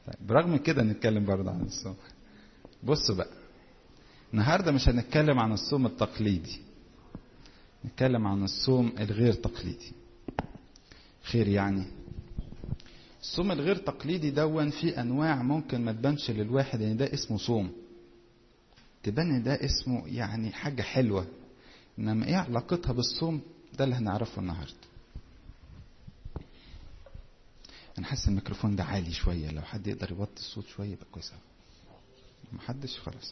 طيب برغم كده نتكلم برضه عن الصوم بصوا بقى النهارده مش هنتكلم عن الصوم التقليدي نتكلم عن الصوم الغير تقليدي خير يعني الصوم الغير تقليدي دون في انواع ممكن ما تبانش للواحد ان ده اسمه صوم تبان ان ده اسمه يعني حاجه حلوه انما ايه علاقتها بالصوم ده اللي هنعرفه النهارده انا حاسس الميكروفون ده عالي شويه لو حد يقدر يوطي الصوت شويه يبقى كويس محدش خلاص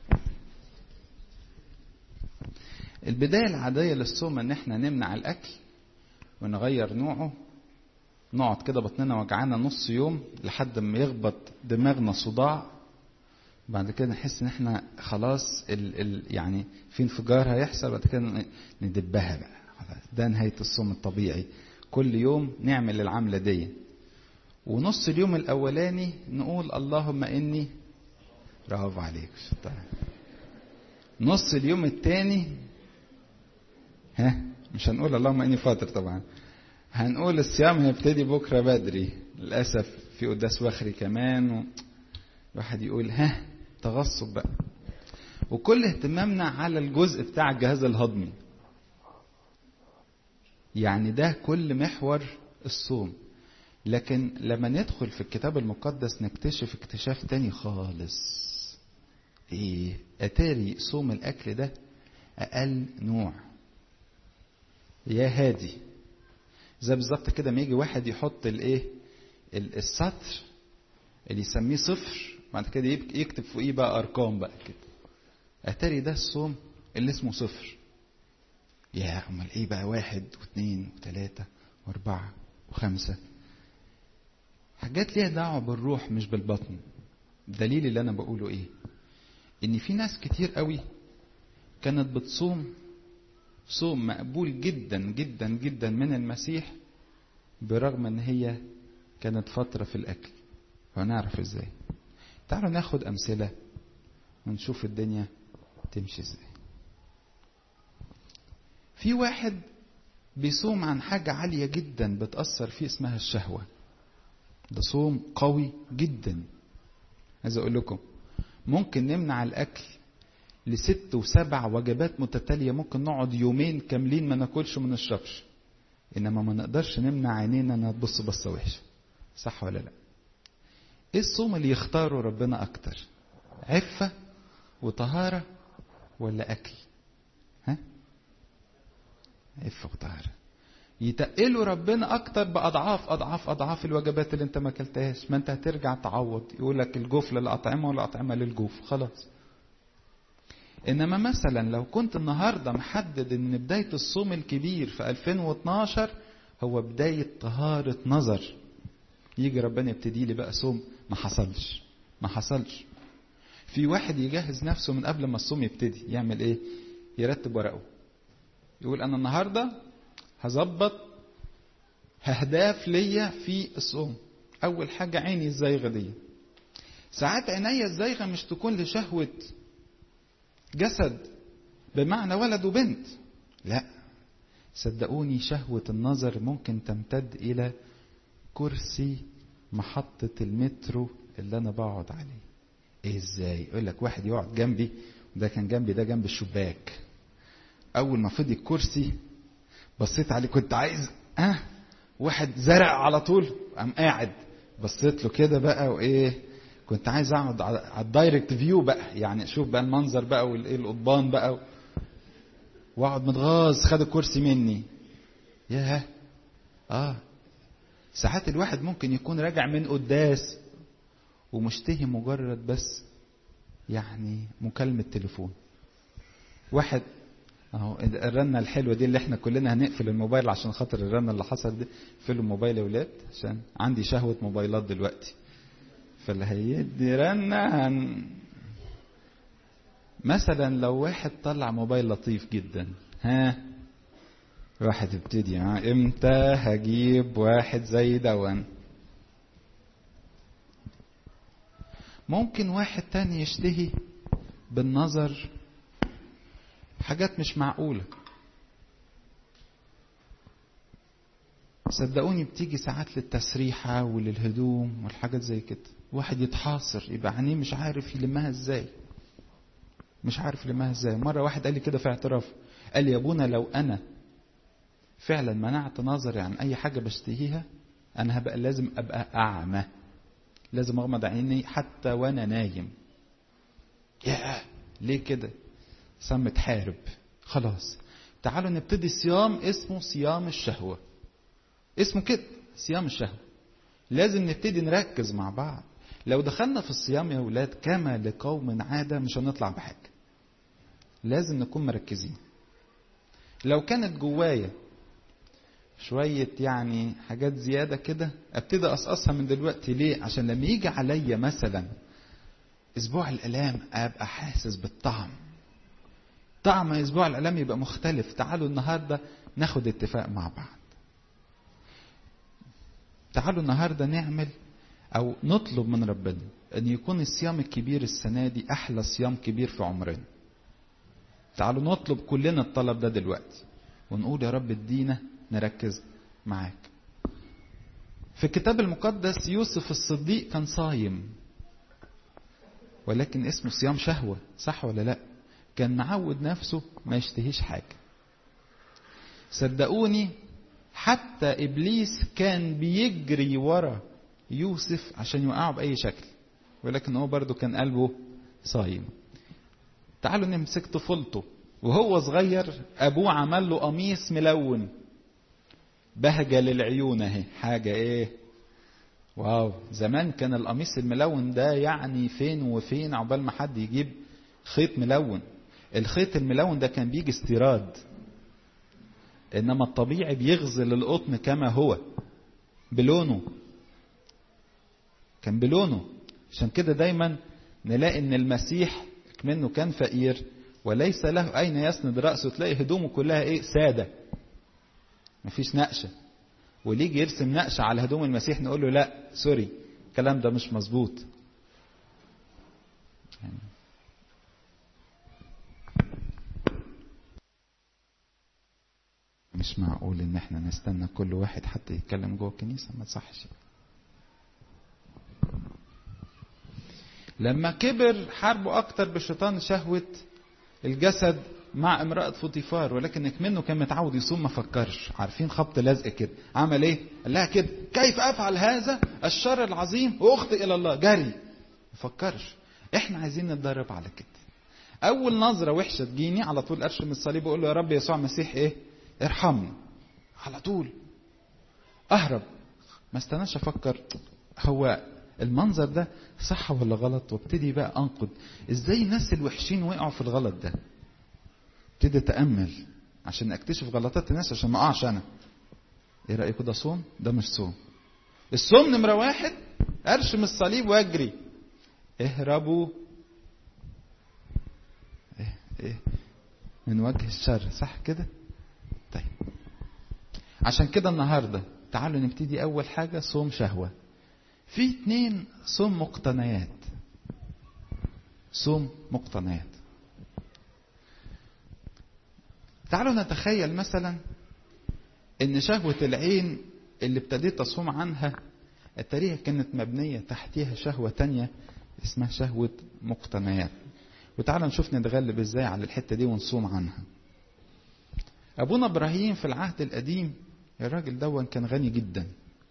البدايه العاديه للصوم ان احنا نمنع الاكل ونغير نوعه نقعد كده بطننا وجعانا نص يوم لحد ما يخبط دماغنا صداع بعد كده نحس ان احنا خلاص ال ال يعني في انفجار هيحصل بعد كده ندبها بقى خلاص ده نهايه الصوم الطبيعي كل يوم نعمل العمله دي ونص اليوم الاولاني نقول اللهم اني برافو عليك شطار نص اليوم الثاني ها مش هنقول اللهم اني فاطر طبعا هنقول الصيام هيبتدي بكره بدري للاسف في قداس وخري كمان و... الواحد يقول ها تغصب بقى وكل اهتمامنا على الجزء بتاع الجهاز الهضمي يعني ده كل محور الصوم لكن لما ندخل في الكتاب المقدس نكتشف اكتشاف تاني خالص ايه اتاري صوم الاكل ده اقل نوع يا هادي زي بالظبط كده ما يجي واحد يحط الايه السطر اللي يسميه صفر بعد كده يكتب فوقيه بقى ارقام بقى كده اتاري ده الصوم اللي اسمه صفر يا امال ايه بقى واحد واثنين وثلاثة واربعة وخمسة حاجات ليها دعوة بالروح مش بالبطن الدليل اللي انا بقوله ايه ان في ناس كتير قوي كانت بتصوم صوم مقبول جدا جدا جدا من المسيح برغم ان هي كانت فترة في الاكل هنعرف ازاي تعالوا ناخد امثلة ونشوف الدنيا تمشي ازاي في واحد بيصوم عن حاجة عالية جدا بتأثر فيه اسمها الشهوة ده صوم قوي جدا عايز اقول لكم ممكن نمنع الاكل لست وسبع وجبات متتالية ممكن نقعد يومين كاملين ما ناكلش وما نشربش انما ما نقدرش نمنع عينينا انها تبص بصة وحشة صح ولا لا ايه الصوم اللي يختاره ربنا اكتر عفة وطهارة ولا اكل ها عفة وطهارة يتقلوا ربنا اكتر باضعاف اضعاف اضعاف الوجبات اللي انت ما اكلتهاش ما انت هترجع تعوض يقول لك الجوف للاطعمه والاطعمه للجوف خلاص انما مثلا لو كنت النهارده محدد ان بدايه الصوم الكبير في 2012 هو بدايه طهاره نظر يجي ربنا يبتدي لي بقى صوم ما حصلش ما حصلش في واحد يجهز نفسه من قبل ما الصوم يبتدي يعمل ايه يرتب ورقه يقول انا النهارده هظبط اهداف ليا في الصوم اول حاجه عيني الزايغه دي ساعات عينيا الزايغه مش تكون لشهوه جسد بمعنى ولد وبنت لا صدقوني شهوة النظر ممكن تمتد إلى كرسي محطة المترو اللي أنا بقعد عليه إيه إزاي يقول لك واحد يقعد جنبي وده كان جنبي ده جنب الشباك أول ما فضي الكرسي بصيت عليه كنت عايز أه واحد زرع على طول قام قاعد بصيت له كده بقى وإيه كنت عايز اقعد على الدايركت فيو بقى يعني اشوف بقى المنظر بقى والايه القضبان بقى واقعد متغاظ خد الكرسي مني ياه اه ساعات الواحد ممكن يكون راجع من قداس ومشتهي مجرد بس يعني مكالمة تليفون واحد اهو الرنة الحلوة دي اللي احنا كلنا هنقفل الموبايل عشان خاطر الرنة اللي حصل دي اقفلوا الموبايل يا ولاد عشان عندي شهوة موبايلات دلوقتي فاللي هيدي رنة هن... مثلا لو واحد طلع موبايل لطيف جدا ها واحد يبتدي ها امتى هجيب واحد زي دون ممكن واحد تاني يشتهي بالنظر حاجات مش معقولة صدقوني بتيجي ساعات للتسريحة وللهدوم والحاجات زي كده واحد يتحاصر يبقى عينيه مش عارف يلمها ازاي مش عارف يلمها ازاي مرة واحد قال لي كده في اعتراف قال لي يا ابونا لو انا فعلا منعت نظري عن اي حاجة بشتهيها انا هبقى لازم ابقى اعمى لازم اغمض عيني حتى وانا نايم يا ليه كده سم تحارب خلاص تعالوا نبتدي صيام اسمه صيام الشهوة اسمه كده صيام الشهوة لازم نبتدي نركز مع بعض لو دخلنا في الصيام يا ولاد كما لقوم عادة مش هنطلع بحاجة لازم نكون مركزين لو كانت جوايا شوية يعني حاجات زيادة كده ابتدي أقصقصها من دلوقتي ليه عشان لما يجي عليا مثلا أسبوع الآلام أبقى حاسس بالطعم طعم أسبوع الآلام يبقى مختلف تعالوا النهاردة ناخد اتفاق مع بعض تعالوا النهاردة نعمل أو نطلب من ربنا أن يكون الصيام الكبير السنة دي أحلى صيام كبير في عمرنا تعالوا نطلب كلنا الطلب ده دلوقتي ونقول يا رب ادينا نركز معاك في الكتاب المقدس يوسف الصديق كان صايم ولكن اسمه صيام شهوة صح ولا لا كان معود نفسه ما يشتهيش حاجة صدقوني حتى إبليس كان بيجري ورا يوسف عشان يوقعه بأي شكل ولكن هو برضه كان قلبه صايم تعالوا نمسك طفولته وهو صغير أبوه عمل له قميص ملون بهجة للعيون اهي حاجة ايه واو زمان كان القميص الملون ده يعني فين وفين عقبال ما حد يجيب خيط ملون الخيط الملون ده كان بيجي استيراد انما الطبيعي بيغزل القطن كما هو بلونه كان بلونه عشان كده دايما نلاقي ان المسيح منه كان فقير وليس له اين يسند راسه تلاقي هدومه كلها ايه ساده مفيش نقشه واللي يجي يرسم نقشه على هدوم المسيح نقول له لا سوري الكلام ده مش مظبوط يعني مش معقول ان احنا نستنى كل واحد حتى يتكلم جوه الكنيسه ما تصحش لما كبر حاربه اكتر بشيطان شهوه الجسد مع امرأة فوتيفار ولكن منه كان متعود يصوم ما فكرش عارفين خبط لزق كده عمل ايه قال لها كده كيف افعل هذا الشر العظيم واخطئ الى الله جري ما فكرش احنا عايزين نتدرب على كده اول نظرة وحشة تجيني على طول ارشم الصليب واقول له يا رب يسوع المسيح ايه ارحمني على طول اهرب ما استناش افكر هو المنظر ده صح ولا غلط وابتدي بقى انقد ازاي الناس الوحشين وقعوا في الغلط ده ابتدي اتامل عشان اكتشف غلطات الناس عشان ما اقعش انا ايه رايكم ده صوم ده مش صوم الصوم نمره واحد ارشم الصليب واجري اهربوا ايه ايه من وجه الشر صح كده طيب عشان كده النهارده تعالوا نبتدي اول حاجه صوم شهوه في اتنين صوم مقتنيات صوم مقتنيات تعالوا نتخيل مثلا ان شهوة العين اللي ابتديت اصوم عنها التاريخ كانت مبنية تحتيها شهوة تانية اسمها شهوة مقتنيات وتعالوا نشوف نتغلب ازاي على الحتة دي ونصوم عنها ابونا ابراهيم في العهد القديم الراجل دون كان غني جدا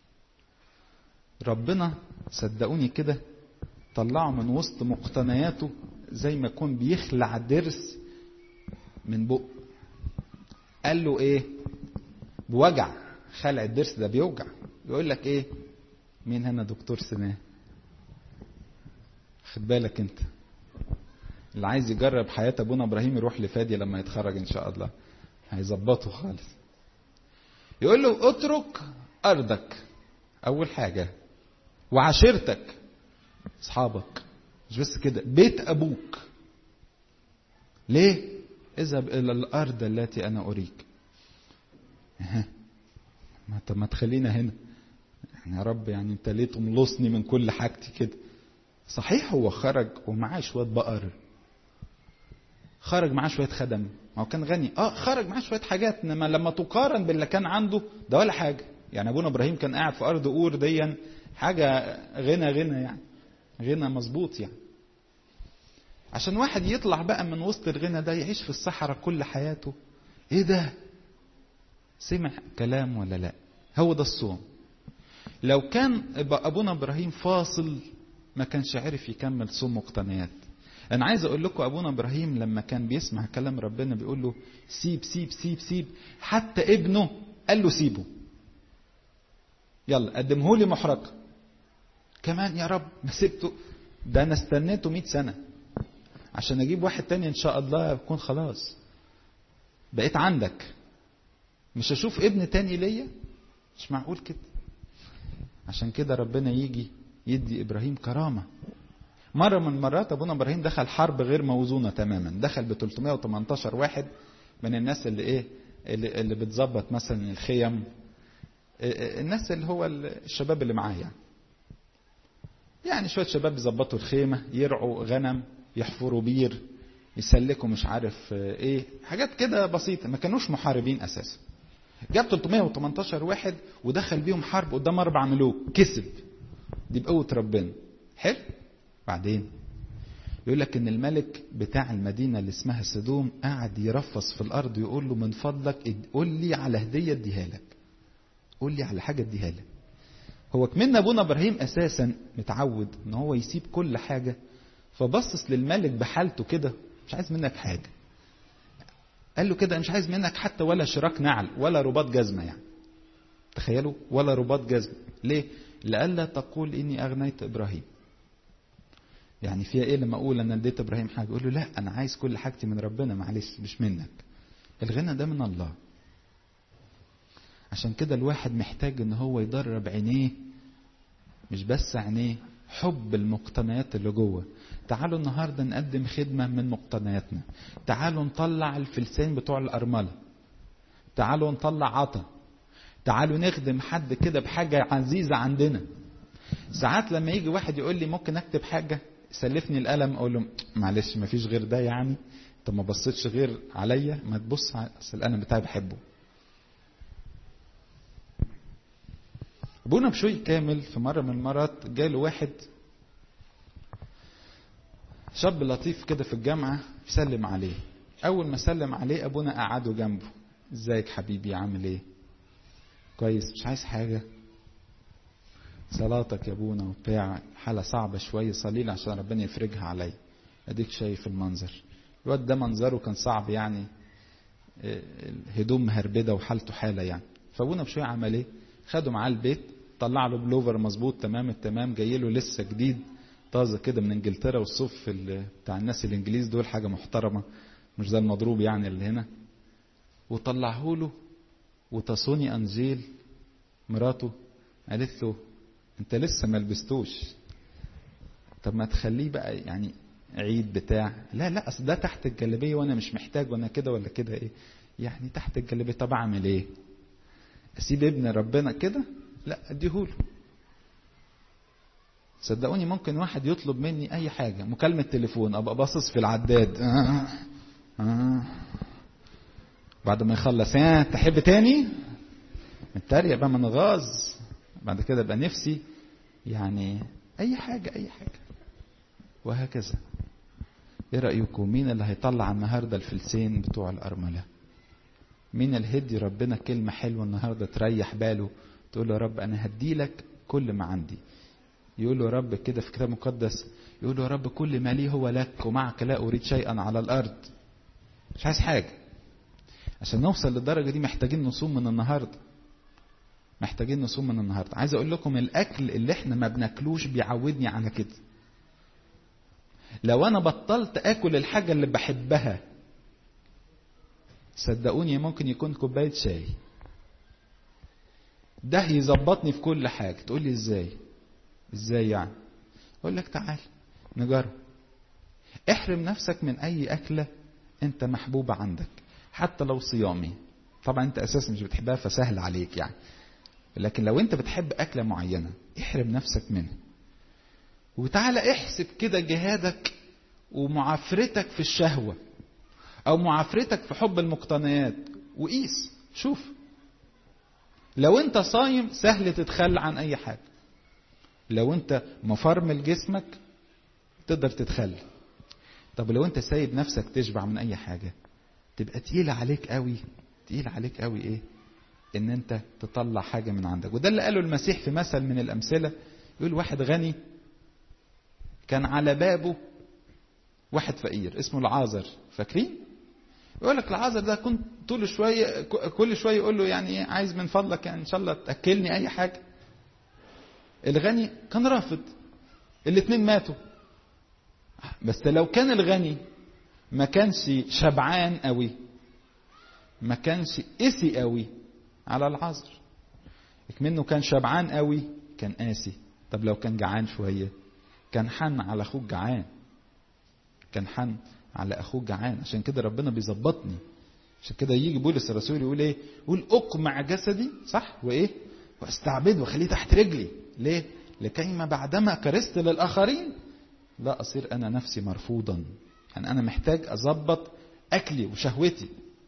ربنا صدقوني كده طلعه من وسط مقتنياته زي ما يكون بيخلع درس من بق قال له ايه بوجع خلع الضرس ده بيوجع يقول لك ايه مين هنا دكتور سنان خد بالك انت اللي عايز يجرب حياة ابونا ابراهيم يروح لفادي لما يتخرج ان شاء الله هيظبطه خالص يقول له اترك ارضك اول حاجة وعشيرتك اصحابك مش بس كده بيت ابوك ليه اذهب الى الارض التي انا اريك ما طب ما تخلينا هنا يعني يا رب يعني انت ليه تملصني من كل حاجتي كده صحيح هو خرج ومعاه شويه بقر خرج معاه شويه خدم ما هو كان غني اه خرج معاه شويه حاجات انما لما تقارن باللي كان عنده ده ولا حاجه يعني ابونا ابراهيم كان قاعد في ارض اور ديا حاجه غنى غنى يعني غنى مظبوط يعني عشان واحد يطلع بقى من وسط الغنى ده يعيش في الصحراء كل حياته ايه ده سمع كلام ولا لا هو ده الصوم لو كان ابونا ابراهيم فاصل ما كانش عرف يكمل صوم مقتنيات انا عايز اقول لكم ابونا ابراهيم لما كان بيسمع كلام ربنا بيقول له سيب سيب سيب سيب حتى ابنه قال له سيبه يلا قدمه لي محرقه كمان يا رب ما سبته ده انا استنيته 100 سنه عشان اجيب واحد تاني ان شاء الله يكون خلاص بقيت عندك مش هشوف ابن تاني ليا مش معقول كده عشان كده ربنا يجي يدي ابراهيم كرامه مره من المرات ابونا ابراهيم دخل حرب غير موزونه تماما دخل ب 318 واحد من الناس اللي ايه اللي, اللي بتظبط مثلا الخيم الناس اللي هو الشباب اللي معاه يعني يعني شويه شباب يظبطوا الخيمه يرعوا غنم يحفروا بير يسلكوا مش عارف ايه حاجات كده بسيطه ما كانوش محاربين اساسا جاب 318 واحد ودخل بيهم حرب قدام اربع ملوك كسب دي بقوه ربنا حلو بعدين يقول لك ان الملك بتاع المدينه اللي اسمها سدوم قعد يرفص في الارض يقول له من فضلك قول لي على هديه اديها لك قول لي على حاجه اديها لك هو كمان ابونا ابراهيم اساسا متعود ان هو يسيب كل حاجه فبصص للملك بحالته كده مش عايز منك حاجه قال له كده مش عايز منك حتى ولا شراك نعل ولا رباط جزمه يعني تخيلوا ولا رباط جزمه ليه لئلا تقول اني اغنيت ابراهيم يعني فيها ايه لما اقول انا اديت ابراهيم حاجه اقول له لا انا عايز كل حاجتي من ربنا معلش مش منك الغنى ده من الله عشان كده الواحد محتاج ان هو يدرب عينيه مش بس عينيه حب المقتنيات اللي جوه تعالوا النهارده نقدم خدمه من مقتنياتنا تعالوا نطلع الفلسان بتوع الارمله تعالوا نطلع عطا تعالوا نخدم حد كده بحاجه عزيزه عندنا ساعات لما يجي واحد يقول لي ممكن اكتب حاجه سلفني القلم اقول له معلش ما فيش غير ده يعني انت ما بصيتش غير عليا ما تبص اصل القلم بتاعي بحبه ابونا بشوي كامل في مره من المرات جاله واحد شاب لطيف كده في الجامعه يسلم عليه اول ما سلم عليه ابونا قعده جنبه ازيك حبيبي عامل ايه كويس مش عايز حاجه صلاتك يا ابونا وبتاع حالة صعبة شوية صليل عشان ربنا يفرجها عليا اديك شايف المنظر الواد ده منظره كان صعب يعني الهدوم مهربدة وحالته حالة يعني فابونا بشوية عمل ايه خده معاه البيت طلع له بلوفر مظبوط تمام التمام جاي له لسه جديد طازه كده من انجلترا والصوف بتاع الناس الانجليز دول حاجه محترمه مش زي المضروب يعني اللي هنا وطلعه له وتصوني انجيل مراته قالت له انت لسه ما لبستوش طب ما تخليه بقى يعني عيد بتاع لا لا اصل ده تحت الجلابيه وانا مش محتاج وانا كده ولا كده ايه يعني تحت الجلابيه طب اعمل ايه اسيب ابن ربنا كده لا اديهوله صدقوني ممكن واحد يطلب مني اي حاجه مكالمه تليفون ابقى باصص في العداد آه. آه. بعد ما يخلص ها تحب تاني متريق بقى من غاز بعد كده ابقى نفسي يعني اي حاجه اي حاجه وهكذا ايه رايكم مين اللي هيطلع النهارده الفلسين بتوع الارمله مين اللي هدي ربنا كلمه حلوه النهارده تريح باله تقول له يا رب انا هدي لك كل ما عندي يقول له يا رب كده في كتاب مقدس يقول له يا رب كل ما لي هو لك ومعك لا اريد شيئا على الارض مش عايز حاجه عشان نوصل للدرجه دي محتاجين نصوم من النهارده محتاجين نصوم من النهارده عايز اقول لكم الاكل اللي احنا ما بناكلوش بيعودني على كده لو انا بطلت اكل الحاجه اللي بحبها صدقوني ممكن يكون كوبايه شاي ده يظبطني في كل حاجه تقول لي ازاي ازاي يعني اقول لك تعال نجرب احرم نفسك من اي اكله انت محبوبه عندك حتى لو صيامي طبعا انت اساسا مش بتحبها فسهل عليك يعني لكن لو انت بتحب اكله معينه احرم نفسك منها وتعالى احسب كده جهادك ومعافرتك في الشهوه او معافرتك في حب المقتنيات وقيس شوف لو انت صايم سهل تتخلى عن اي حاجة لو انت مفرمل جسمك تقدر تتخلى طب لو انت سايب نفسك تشبع من اي حاجة تبقى تقيلة عليك قوي تقيل عليك قوي ايه ان انت تطلع حاجة من عندك وده اللي قاله المسيح في مثل من الامثلة يقول واحد غني كان على بابه واحد فقير اسمه العازر فاكرين يقول لك العازر ده كنت طول شوية كل شوية يقول له يعني ايه عايز من فضلك يعني ان شاء الله تاكلني اي حاجة الغني كان رافض الاتنين ماتوا بس لو كان الغني ما كانش شبعان قوي ما كانش قسي قوي على العذر منه كان شبعان قوي كان قاسي طب لو كان جعان شويه كان حن على اخوك جعان كان حن على اخوك جعان عشان كده ربنا بيظبطني عشان كده يجي بولس الرسول يقول ايه يقول اقمع جسدي صح وايه واستعبده واخليه تحت رجلي ليه لكيما بعدما كرست للاخرين لا اصير انا نفسي مرفوضا يعني انا محتاج اظبط اكلي وشهوتي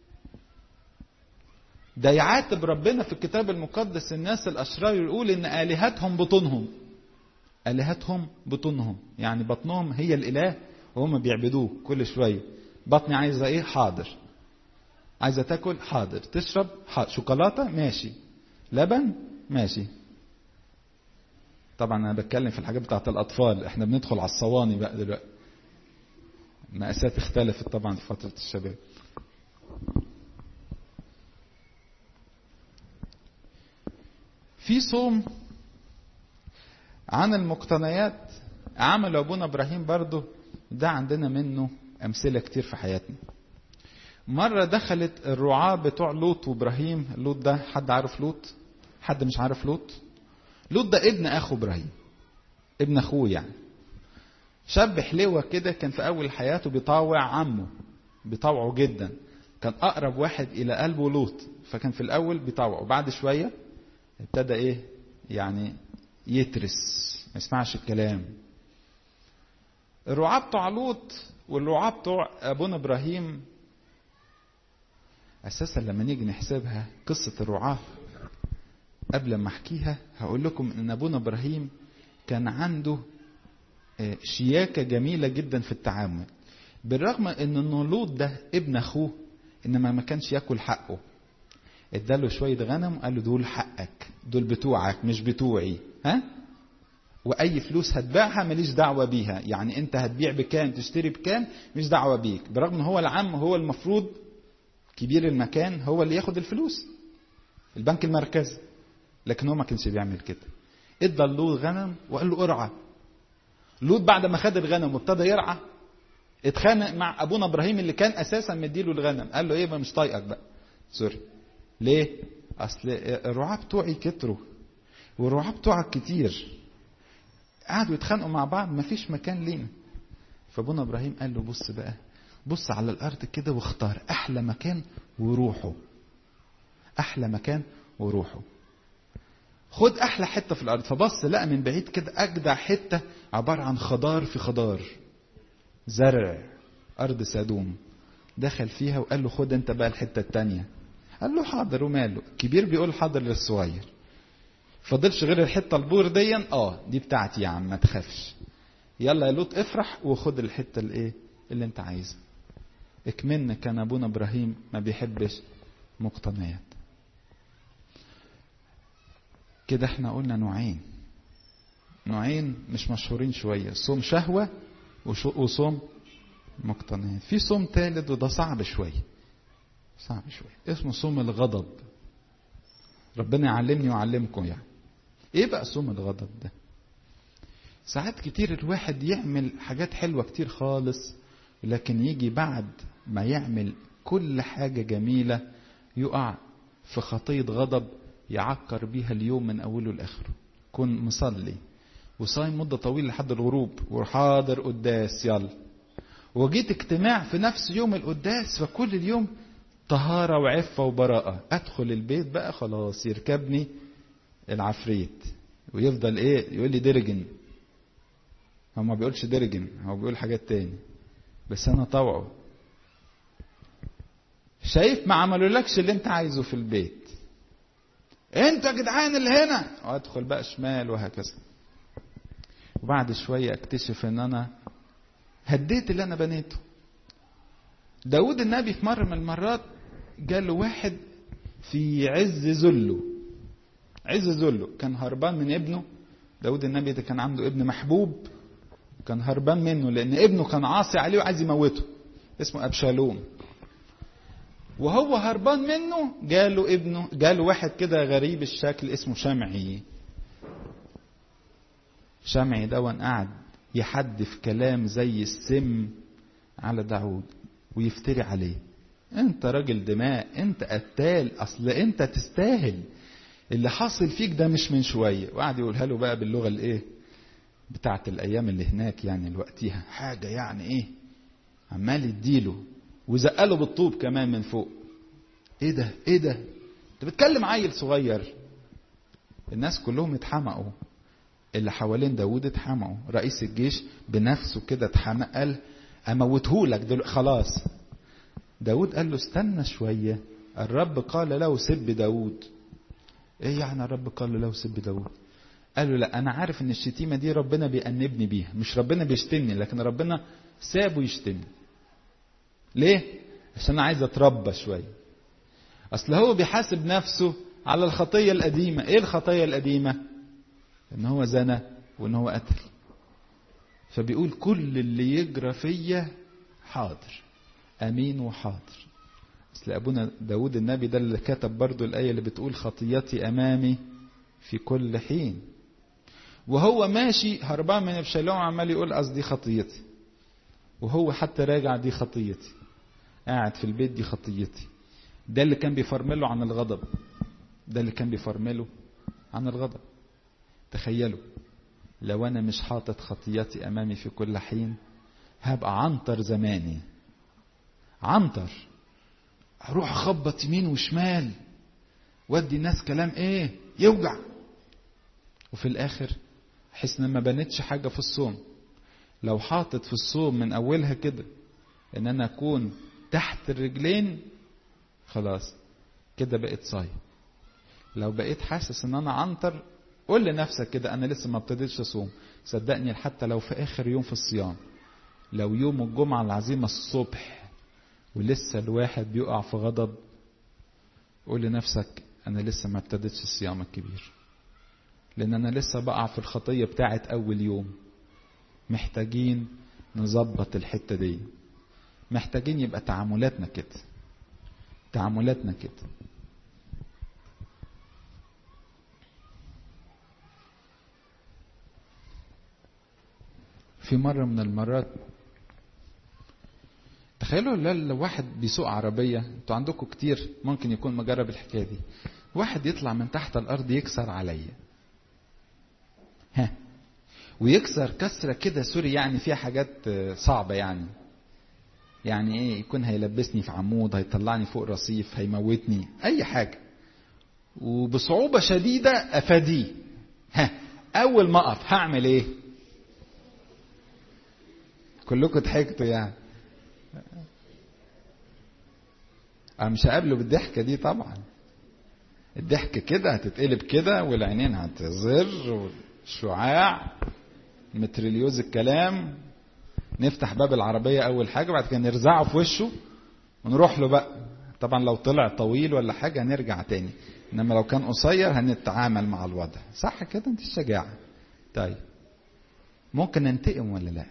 ده يعاتب ربنا في الكتاب المقدس الناس الاشرار يقول ان الهتهم بطونهم الهتهم بطونهم يعني بطنهم هي الاله وهم بيعبدوه كل شويه بطني عايزه ايه حاضر عايزه تاكل حاضر تشرب حاضر. شوكولاته ماشي لبن ماشي طبعا انا بتكلم في الحاجات بتاعت الاطفال احنا بندخل على الصواني بقى دلوقتي مقاسات اختلفت طبعا في فتره الشباب في صوم عن المقتنيات عمل ابونا ابراهيم برضه ده عندنا منه امثله كتير في حياتنا مره دخلت الرعاة بتوع لوط وابراهيم لوط ده حد عارف لوط حد مش عارف لوط لوط ده ابن اخو ابراهيم ابن اخوه يعني شاب حلوه كده كان في اول حياته بيطاوع عمه بيطاوعه جدا كان اقرب واحد الى قلبه لوط فكان في الاول بيطاوعه وبعد شويه ابتدى ايه يعني يترس ما يسمعش الكلام الرعاة بتوع لوط والرعاة بتوع ابونا ابراهيم اساسا لما نيجي نحسبها قصة الرعاة قبل ما احكيها هقول لكم ان ابونا ابراهيم كان عنده شياكة جميلة جدا في التعامل بالرغم ان لوط ده ابن اخوه انما ما كانش ياكل حقه اداله شويه غنم قال له دول حقك دول بتوعك مش بتوعي ها واي فلوس هتبيعها ماليش دعوه بيها يعني انت هتبيع بكام تشتري بكام مش دعوه بيك برغم ان هو العم هو المفروض كبير المكان هو اللي ياخد الفلوس البنك المركزي لكن هو ما كانش بيعمل كده ادى لوط غنم وقال له ارعى لوط بعد ما خد الغنم وابتدى يرعى اتخانق مع ابونا ابراهيم اللي كان اساسا مديله الغنم قال له ايه ما مش طايقك بقى سوري ليه اصل الرعاة بتوعي كتروا والرعاة بتوعك كتير قعدوا يتخانقوا مع بعض مفيش مكان لينا فابونا ابراهيم قال له بص بقى بص على الارض كده واختار احلى مكان وروحه احلى مكان وروحه خد احلى حته في الارض فبص لقى من بعيد كده اجدع حته عباره عن خضار في خضار زرع ارض سادوم دخل فيها وقال له خد انت بقى الحته التانيه قال له حاضر وماله الكبير بيقول حاضر للصغير فضلش غير الحته البور دي اه دي بتاعتي يا عم ما تخافش يلا يا لوط افرح وخد الحته الايه اللي انت عايزها اكملنا كان ابونا ابراهيم ما بيحبش مقتنيات كده احنا قلنا نوعين نوعين مش مشهورين شويه صوم شهوه وصوم مقتنيات في صوم ثالث وده صعب شويه صعب شويه اسمه صوم الغضب ربنا يعلمني ويعلمكم يعني ايه بقى صوم الغضب ده ساعات كتير الواحد يعمل حاجات حلوه كتير خالص لكن يجي بعد ما يعمل كل حاجه جميله يقع في خطيه غضب يعكر بيها اليوم من اوله لاخره كن مصلي وصايم مده طويله لحد الغروب وحاضر قداس يلا وجيت اجتماع في نفس يوم القداس فكل اليوم طهارة وعفة وبراءة أدخل البيت بقى خلاص يركبني العفريت ويفضل إيه يقول لي درجن هو ما بيقولش درجن هو بيقول حاجات تاني بس أنا طوعه شايف ما عملولكش اللي أنت عايزه في البيت انتوا يا جدعان اللي هنا وادخل بقى شمال وهكذا وبعد شوية اكتشف ان انا هديت اللي انا بنيته داود النبي في مرة من المرات جاله واحد في عز ذله عز ذله كان هربان من ابنه داود النبي ده كان عنده ابن محبوب كان هربان منه لان ابنه كان عاصي عليه وعايز يموته اسمه ابشالوم وهو هربان منه جاله ابنه جاله واحد كده غريب الشكل اسمه شمعي شمعي ده قعد يحدف كلام زي السم على داود ويفتري عليه انت راجل دماء انت قتال اصل انت تستاهل اللي حاصل فيك ده مش من شويه وقعد يقولها له بقى باللغه الايه بتاعت الايام اللي هناك يعني الوقتيها حاجه يعني ايه عمال يديله وزقله بالطوب كمان من فوق ايه ده ايه ده انت بتكلم عيل صغير الناس كلهم اتحمقوا اللي حوالين داوود اتحمقوا رئيس الجيش بنفسه كده اتحمق قال اموتهولك دلوقتي خلاص داود قال له استنى شوية الرب قال له سب داود ايه يعني الرب قال له سب داود قال له لا انا عارف ان الشتيمة دي ربنا بيأنبني بيها مش ربنا بيشتمني لكن ربنا سابه يشتمني ليه عشان انا عايز اتربى شوية اصل هو بيحاسب نفسه على الخطية القديمة ايه الخطية القديمة ان هو زنى وان هو قتل فبيقول كل اللي يجرى فيا حاضر امين وحاضر اصل ابونا داود النبي ده اللي كتب برضو الايه اللي بتقول خطيتي امامي في كل حين وهو ماشي هربان من ابشالوم عمال يقول قصدي خطيتي وهو حتى راجع دي خطيتي قاعد في البيت دي خطيتي ده اللي كان بيفرمله عن الغضب ده اللي كان بيفرمله عن الغضب تخيلوا لو انا مش حاطط خطيتي امامي في كل حين هبقى عنتر زماني عنتر اروح اخبط يمين وشمال وادي الناس كلام ايه يوجع وفي الاخر احس ان ما بنتش حاجه في الصوم لو حاطط في الصوم من اولها كده ان انا اكون تحت الرجلين خلاص كده بقيت صايم لو بقيت حاسس ان انا عنتر قول لنفسك كده انا لسه ما ابتديتش اصوم صدقني حتى لو في اخر يوم في الصيام لو يوم الجمعه العظيمه الصبح ولسه الواحد بيقع في غضب قول لنفسك انا لسه ما ابتديتش الصيام الكبير لان انا لسه بقع في الخطيه بتاعت اول يوم محتاجين نظبط الحته دي محتاجين يبقى تعاملاتنا كده تعاملاتنا كده في مرة من المرات تخيلوا لو واحد بيسوق عربية انتوا عندكم كتير ممكن يكون مجرب الحكاية دي واحد يطلع من تحت الأرض يكسر عليا ها ويكسر كسرة كده سوري يعني فيها حاجات صعبة يعني يعني ايه يكون هيلبسني في عمود هيطلعني فوق رصيف هيموتني اي حاجة وبصعوبة شديدة افاديه ها اول ما اقف هعمل ايه كلكم ضحكتوا يعني انا مش هقابله بالضحكه دي طبعا الضحك كده هتتقلب كده والعينين هتزر والشعاع متريليوز الكلام نفتح باب العربية أول حاجة بعد كده نرزعه في وشه ونروح له بقى طبعا لو طلع طويل ولا حاجة هنرجع تاني إنما لو كان قصير هنتعامل مع الوضع صح كده انت الشجاعة طيب ممكن ننتقم ولا لا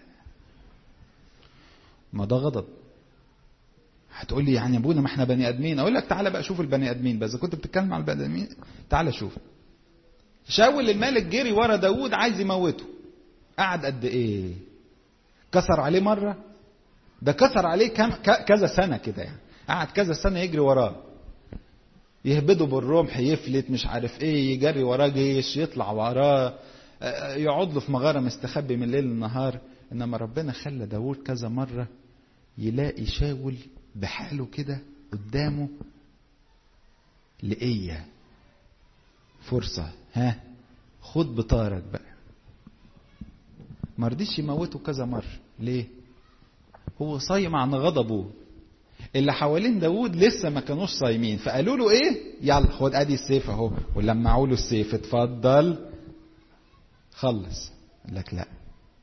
ما ده غضب هتقول لي يعني ابونا ما احنا بني ادمين اقول لك تعالى بقى شوف البني ادمين بس كنت بتتكلم على البني ادمين تعالى شوف شاول الملك جري ورا داوود عايز يموته قعد قد ايه كسر عليه مره ده كسر عليه كم كذا سنه كده يعني قعد كذا سنه يجري وراه يهبده بالرمح يفلت مش عارف ايه يجري وراه جيش يطلع وراه يقعد له في مغاره مستخبي من الليل للنهار انما ربنا خلى داوود كذا مره يلاقي شاول بحاله كده قدامه لقية فرصة ها خد بطارك بقى ما رضيش يموته كذا مرة ليه هو صايم عن غضبه اللي حوالين داوود لسه ما كانوش صايمين فقالوا له ايه يلا خد ادي السيف اهو ولمعوا له السيف اتفضل خلص قال لك لا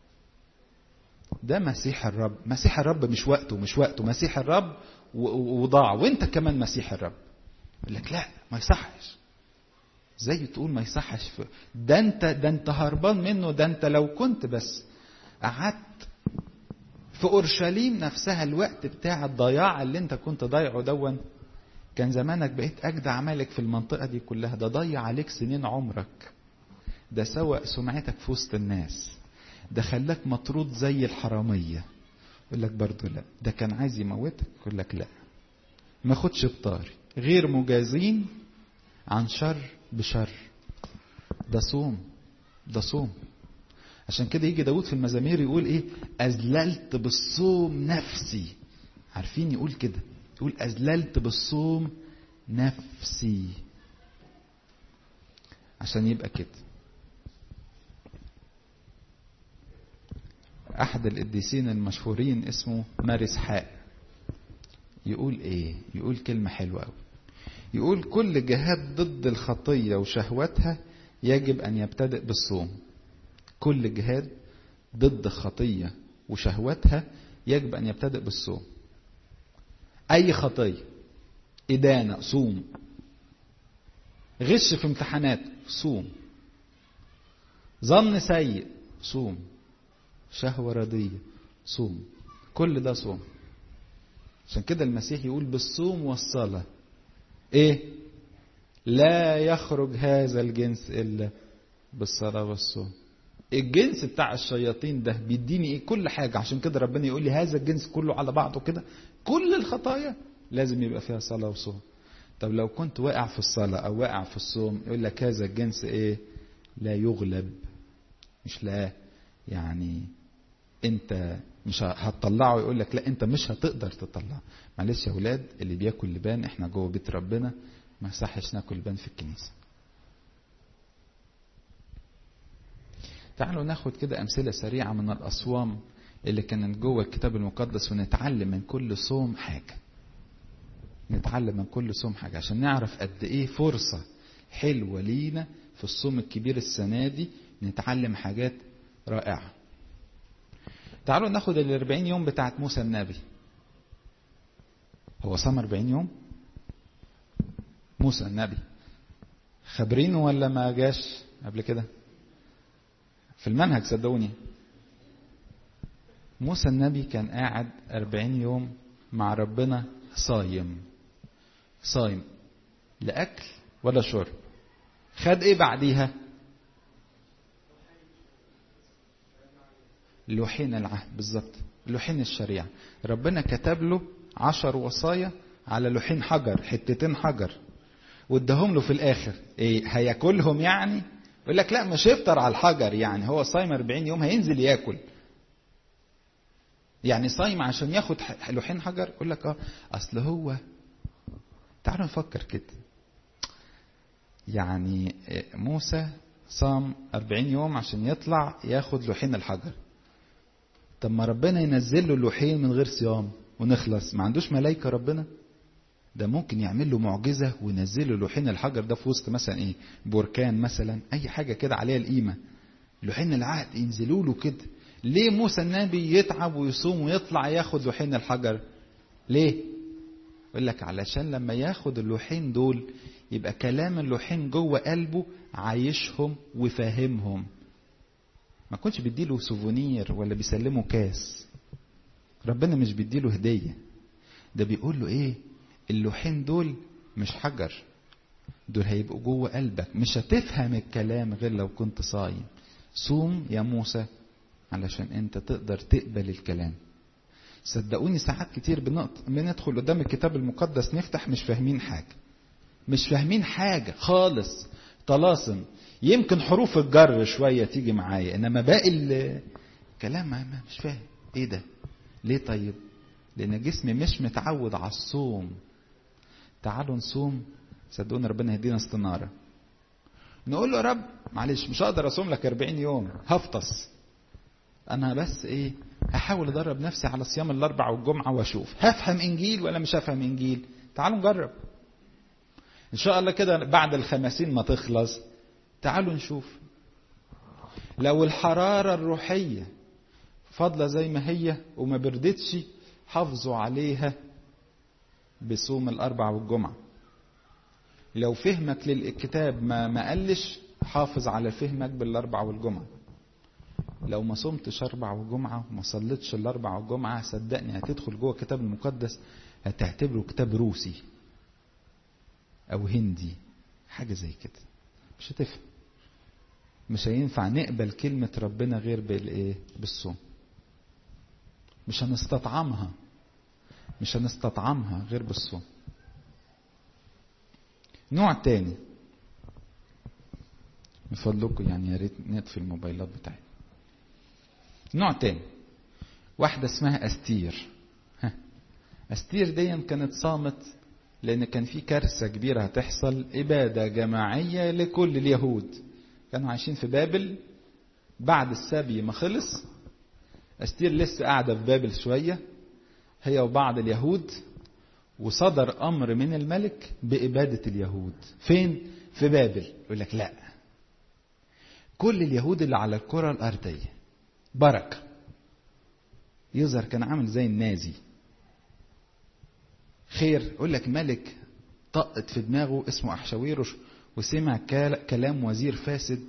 ده مسيح الرب مسيح الرب مش وقته مش وقته مسيح الرب وضاع وانت كمان مسيح الرب يقول لك لا ما يصحش زي تقول ما يصحش في ده انت ده انت هربان منه ده انت لو كنت بس قعدت في اورشليم نفسها الوقت بتاع الضياع اللي انت كنت ضايعه دون كان زمانك بقيت اجدع ملك في المنطقه دي كلها ده ضيع عليك سنين عمرك ده سوى سمعتك في وسط الناس ده خلاك مطرود زي الحراميه يقول لك برضه لا ده كان عايز يموتك يقول لك لا ما خدش بطاري غير مجازين عن شر بشر ده صوم ده صوم عشان كده يجي داود في المزامير يقول ايه اذللت بالصوم نفسي عارفين يقول كده يقول اذللت بالصوم نفسي عشان يبقى كده احد القديسين المشهورين اسمه مارس حاء يقول ايه يقول كلمة حلوة قوي يقول كل جهاد ضد الخطية وشهوتها يجب ان يبتدئ بالصوم كل جهاد ضد الخطية وشهوتها يجب ان يبتدئ بالصوم اي خطية ادانة صوم غش في امتحانات صوم ظن سيء صوم شهوة ردية صوم كل ده صوم عشان كده المسيح يقول بالصوم والصلاة ايه لا يخرج هذا الجنس الا بالصلاة والصوم الجنس بتاع الشياطين ده بيديني ايه كل حاجة عشان كده ربنا يقول لي هذا الجنس كله على بعضه كده كل الخطايا لازم يبقى فيها صلاة وصوم طب لو كنت واقع في الصلاة او واقع في الصوم يقول لك هذا الجنس ايه لا يغلب مش لا يعني انت مش هتطلعه يقول لك لا انت مش هتقدر تطلعه معلش يا اولاد اللي بياكل لبان احنا جوه بيت ربنا ما يصحش ناكل لبان في الكنيسه تعالوا ناخد كده امثله سريعه من الاصوام اللي كانت جوه الكتاب المقدس ونتعلم من كل صوم حاجه نتعلم من كل صوم حاجه عشان نعرف قد ايه فرصه حلوه لينا في الصوم الكبير السنه دي نتعلم حاجات رائعه تعالوا ناخد ال 40 يوم بتاعت موسى النبي هو صام 40 يوم موسى النبي خبرينه ولا ما جاش قبل كده في المنهج صدقوني موسى النبي كان قاعد 40 يوم مع ربنا صايم صايم لا اكل ولا شرب خد ايه بعديها لوحين العهد بالظبط لوحين الشريعة ربنا كتب له عشر وصايا على لوحين حجر حتتين حجر واداهم له في الاخر ايه هياكلهم يعني يقول لك لا مش يفطر على الحجر يعني هو صايم 40 يوم هينزل ياكل يعني صايم عشان ياخد لوحين حجر يقول لك اه اصل هو تعالوا نفكر كده يعني موسى صام 40 يوم عشان يطلع ياخد لوحين الحجر طب ما ربنا ينزل له اللوحين من غير صيام ونخلص ما عندوش ملائكه ربنا ده ممكن يعمل له معجزه وينزل له لوحين الحجر ده في وسط مثلا ايه بركان مثلا اي حاجه كده عليها القيمه لوحين العهد ينزلوا له كده ليه موسى النبي يتعب ويصوم ويطلع ياخد لوحين الحجر ليه يقول لك علشان لما ياخد اللوحين دول يبقى كلام اللوحين جوه قلبه عايشهم وفاهمهم ما كنتش بيديله سوفونير ولا بيسلمه كاس ربنا مش بيديله هدية ده بيقول له ايه اللوحين دول مش حجر دول هيبقوا جوه قلبك مش هتفهم الكلام غير لو كنت صايم صوم يا موسى علشان انت تقدر تقبل الكلام صدقوني ساعات كتير بندخل قدام الكتاب المقدس نفتح مش فاهمين حاجة مش فاهمين حاجة خالص طلاسم يمكن حروف الجر شوية تيجي معايا انما باقي الكلام ما مش فاهم ايه ده ليه طيب لان جسمي مش متعود على الصوم تعالوا نصوم صدقوني ربنا يهدينا استنارة نقول له يا رب معلش مش هقدر اصوم لك 40 يوم هفطس انا بس ايه احاول ادرب نفسي على صيام الاربع والجمعه واشوف هفهم انجيل ولا مش هفهم انجيل تعالوا نجرب ان شاء الله كده بعد الخمسين ما تخلص تعالوا نشوف لو الحراره الروحيه فاضله زي ما هي وما بردتش حافظوا عليها بصوم الاربع والجمعه لو فهمك للكتاب ما ما قلش حافظ على فهمك بالاربع والجمعه لو ما صمتش اربع وجمعه وما صليتش الاربع والجمعه صدقني هتدخل جوه الكتاب المقدس هتعتبره كتاب روسي او هندي حاجه زي كده مش هتفهم مش هينفع نقبل كلمه ربنا غير بالايه بالصوم مش هنستطعمها مش هنستطعمها غير بالصوم نوع تاني من فضلكم يعني يا ريت نطفي الموبايلات بتاعتنا نوع تاني واحدة اسمها أستير ها. أستير دي كانت صامت لأن كان في كارثة كبيرة هتحصل إبادة جماعية لكل اليهود كانوا عايشين في بابل بعد السبي ما خلص أستير لسه قاعدة في بابل شوية هي وبعض اليهود وصدر أمر من الملك بإبادة اليهود فين؟ في بابل يقول لك لا كل اليهود اللي على الكرة الأرضية بركة يظهر كان عامل زي النازي خير يقول لك ملك طقت في دماغه اسمه أحشاويرش وسمع كلام وزير فاسد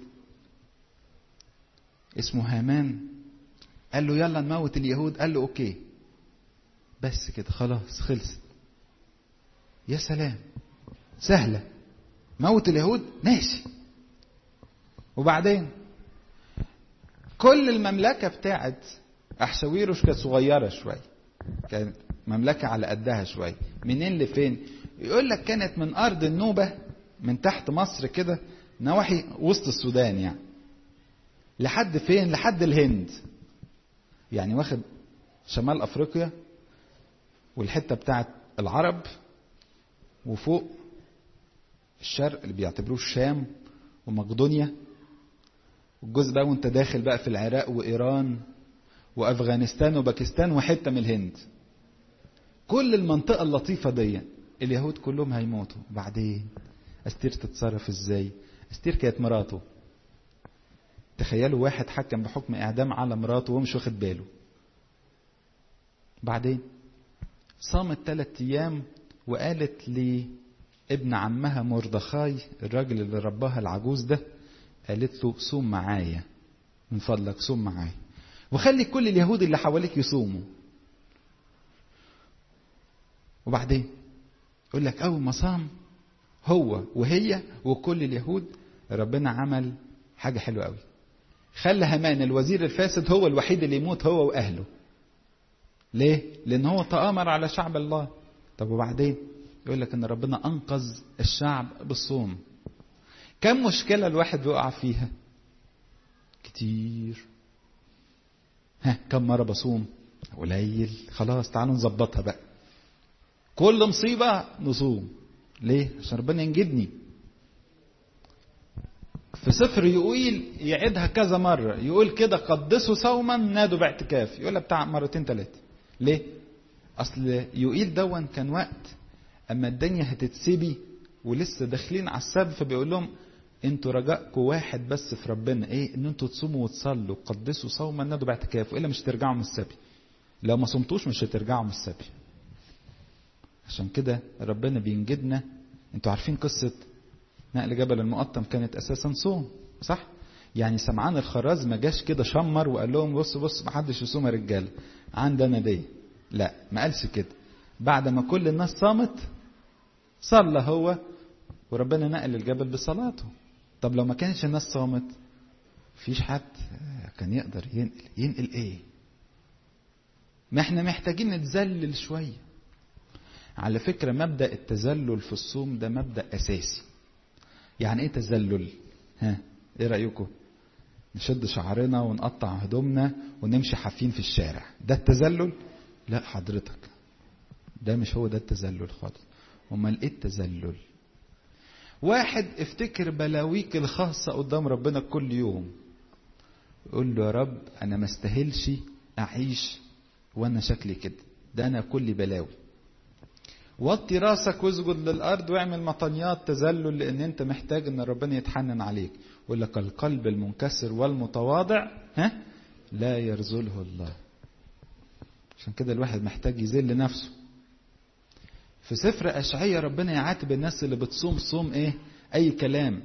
اسمه هامان قال له يلا نموت اليهود قال له اوكي بس كده خلاص خلصت يا سلام سهلة موت اليهود ماشي وبعدين كل المملكة بتاعت أحشاويروش كانت صغيرة شوية كانت مملكة على قدها شوية منين لفين يقول لك كانت من أرض النوبة من تحت مصر كده نواحي وسط السودان يعني لحد فين لحد الهند يعني واخد شمال أفريقيا والحتة بتاعت العرب وفوق الشرق اللي بيعتبروه الشام ومقدونيا والجزء بقى وانت داخل بقى في العراق وايران وافغانستان وباكستان وحته من الهند كل المنطقه اللطيفه دي اليهود كلهم هيموتوا بعدين استير تتصرف ازاي استير كانت مراته تخيلوا واحد حكم بحكم اعدام على مراته ومش واخد باله بعدين صامت ثلاثة ايام وقالت لابن عمها مردخاي الراجل اللي رباها العجوز ده قالت له صوم معايا من فضلك صوم معايا وخلي كل اليهود اللي حواليك يصوموا وبعدين يقول لك اول ما صام هو وهي وكل اليهود ربنا عمل حاجه حلوه قوي خلى هامان الوزير الفاسد هو الوحيد اللي يموت هو واهله ليه لان هو تامر على شعب الله طب وبعدين يقول لك ان ربنا انقذ الشعب بالصوم كم مشكلة الواحد بيقع فيها كتير ها كم مرة بصوم قليل خلاص تعالوا نظبطها بقى كل مصيبة نصوم ليه عشان ربنا ينجدني في سفر يقول يعيدها كذا مرة يقول كده قدسوا صوما نادوا باعتكاف يقولها بتاع مرتين ثلاثة ليه اصل يقيل دون كان وقت اما الدنيا هتتسبي ولسه داخلين على السبت فبيقول لهم انتوا رجائكم واحد بس في ربنا ايه ان انتوا تصوموا وتصلوا قدسوا صوما نادوا باعتكاف والا مش هترجعوا من السبي لو ما صمتوش مش هترجعوا من السبي عشان كده ربنا بينجدنا انتوا عارفين قصة نقل جبل المقطم كانت اساسا صوم صح يعني سمعان الخراز ما جاش كده شمر وقال لهم بصوا بصوا ما حدش يصوم يا رجاله عندنا دي لا ما قالش كده بعد ما كل الناس صامت صلى هو وربنا نقل الجبل بصلاته طب لو ما كانش الناس صامت فيش حد كان يقدر ينقل ينقل ايه ما احنا محتاجين نتذلل شويه على فكرة مبدأ التذلل في الصوم ده مبدأ أساسي يعني إيه تذلل؟ ها إيه رأيكم؟ نشد شعرنا ونقطع هدومنا ونمشي حافين في الشارع ده التذلل؟ لا حضرتك ده مش هو ده التذلل خالص امال ايه التذلل واحد افتكر بلاويك الخاصة قدام ربنا كل يوم يقول له يا رب انا ما استاهلش اعيش وانا شكلي كده ده انا كل بلاوي وطي راسك واسجد للارض واعمل مطنيات تذلل لان انت محتاج ان ربنا يتحنن عليك يقول لك القلب المنكسر والمتواضع ها لا يرذله الله عشان كده الواحد محتاج يذل نفسه في سفر اشعيا ربنا يعاتب الناس اللي بتصوم صوم ايه اي كلام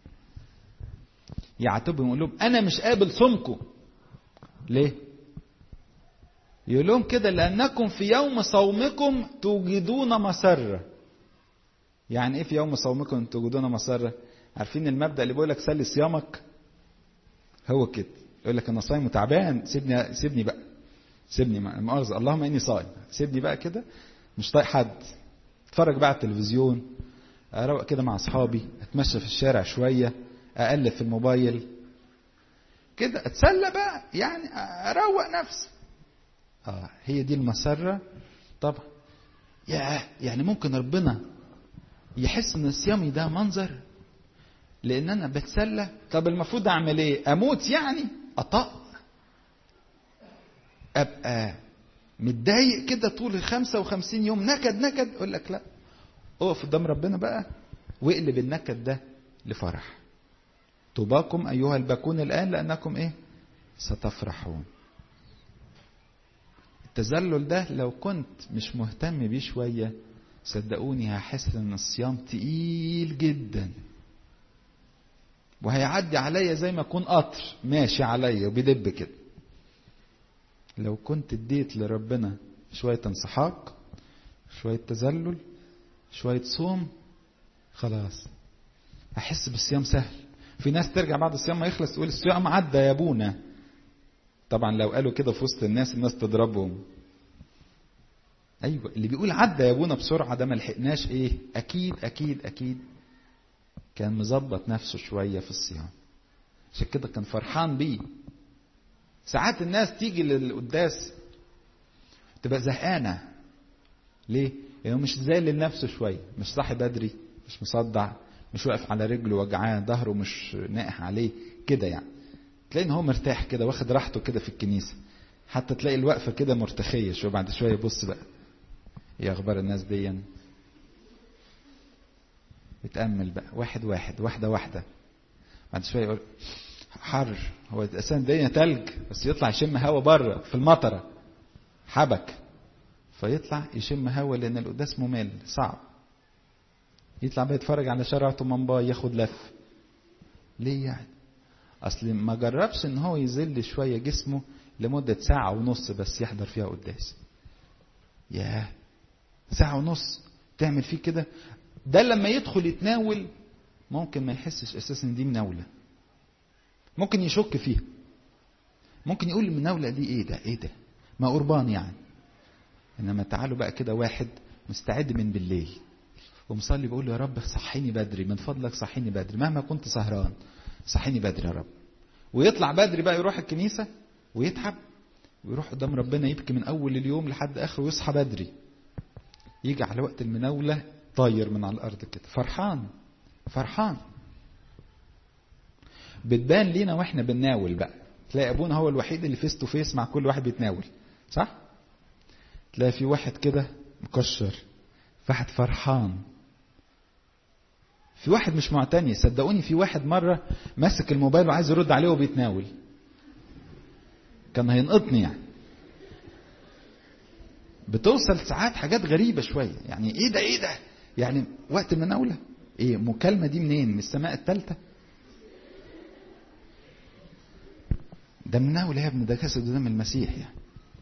يعاتبهم يقول لهم انا مش قابل صومكم ليه يقول لهم كده لأنكم في يوم صومكم توجدون مسرة يعني ايه في يوم صومكم توجدون مسرة عارفين المبدأ اللي بيقول لك سلي صيامك هو كده يقول لك انا صايم وتعبان سيبني سيبني بقى سيبني مؤاخذة اللهم اني صايم سيبني بقى كده مش طايق حد اتفرج بقى على التلفزيون اروق كده مع اصحابي اتمشى في الشارع شويه اقلب في الموبايل كده اتسلى بقى يعني اروق نفسي اه هي دي المسرة طبعا يا يعني ممكن ربنا يحس ان صيامي ده منظر لان انا بتسلى طب المفروض اعمل ايه اموت يعني اطق ابقى متضايق كده طول ال 55 يوم نكد نكد اقول لك لا اقف قدام ربنا بقى واقلب النكد ده لفرح طوباكم ايها الباكون الان لانكم ايه ستفرحون التذلل ده لو كنت مش مهتم بيه شوية صدقوني هحس ان الصيام تقيل جدا وهيعدي عليا زي ما اكون قطر ماشي عليا وبيدب كده لو كنت اديت لربنا شوية انسحاق شوية تذلل شوية صوم خلاص احس بالصيام سهل في ناس ترجع بعد الصيام ما يخلص تقول الصيام عدى يا ابونا طبعا لو قالوا كده في وسط الناس الناس تضربهم ايوه اللي بيقول عدى يا ابونا بسرعه ده ما لحقناش ايه اكيد اكيد اكيد كان مظبط نفسه شويه في الصيام عشان كده كان فرحان بيه ساعات الناس تيجي للقداس تبقى زهقانه ليه؟ لانه مش ذالل نفسه شويه مش صاحي بدري مش مصدع مش واقف على رجله وجعان ظهره مش ناقح عليه كده يعني تلاقي ان هو مرتاح كده واخد راحته كده في الكنيسه حتى تلاقي الوقفه كده مرتخيه شويه بعد شويه يبص بقى ايه اخبار الناس دي يتامل بقى واحد واحد واحده واحده بعد شويه يقول حر هو اساسا الدنيا تلج بس يطلع يشم هوا بره في المطره حبك فيطلع يشم هوا لان القداس ممل صعب يطلع بقى يتفرج على شارع طمنباي ياخد لف ليه يعني اصل ما جربش ان هو يذل شويه جسمه لمده ساعه ونص بس يحضر فيها قداس ياه ساعه ونص تعمل فيه كده ده لما يدخل يتناول ممكن ما يحسش اساسا ان دي مناوله ممكن يشك فيها ممكن يقول المناوله دي ايه ده ايه ده ما قربان يعني انما تعالوا بقى كده واحد مستعد من بالليل ومصلي بقول له يا رب صحيني بدري من فضلك صحيني بدري مهما كنت سهران صحيني بدري يا رب ويطلع بدري بقى يروح الكنيسة ويتعب ويروح قدام ربنا يبكي من أول اليوم لحد آخره ويصحى بدري يجي على وقت المناولة طاير من على الأرض كده فرحان فرحان بتبان لينا واحنا بنناول بقى تلاقي ابونا هو الوحيد اللي فيس تو فيس مع كل واحد بيتناول صح تلاقي في واحد كده مكشر في واحد فرحان في واحد مش معتني صدقوني في واحد مرة ماسك الموبايل وعايز يرد عليه وبيتناول كان هينقطني يعني بتوصل ساعات حاجات غريبة شوية يعني ايه ده ايه ده يعني وقت المناولة ايه مكالمة دي منين من السماء الثالثة ده مناولة يا ابني ده جسد دم المسيح يعني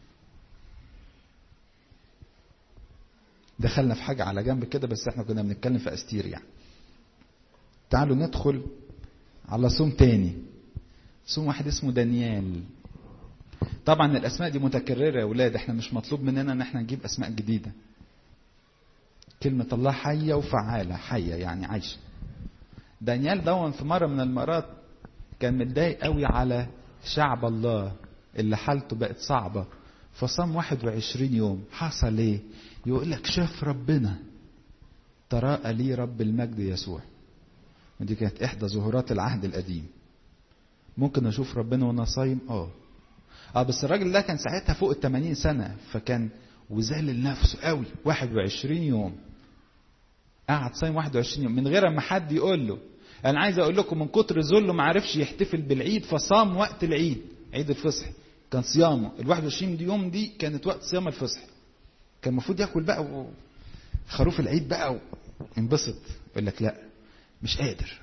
دخلنا في حاجة على جنب كده بس احنا كنا بنتكلم في أستير يعني تعالوا ندخل على صوم تاني صوم واحد اسمه دانيال طبعا الاسماء دي متكرره يا ولاد احنا مش مطلوب مننا ان احنا نجيب اسماء جديده كلمه الله حيه وفعاله حيه يعني عايشه دانيال دون في مره من المرات كان متضايق قوي على شعب الله اللي حالته بقت صعبه فصام 21 يوم حصل ايه يقول لك شاف ربنا تراءى لي رب المجد يسوع ودي كانت احدى ظهورات العهد القديم ممكن اشوف ربنا وانا صايم اه اه بس الراجل ده كان ساعتها فوق ال 80 سنه فكان وذلل نفسه قوي 21 يوم قعد صايم 21 يوم من غير ما حد يقول له انا عايز اقول لكم من كتر ذله ما عرفش يحتفل بالعيد فصام وقت العيد عيد الفصح كان صيامه ال 21 يوم دي كانت وقت صيام الفصح كان المفروض ياكل بقى و... خروف العيد بقى وينبسط يقول لك لا مش قادر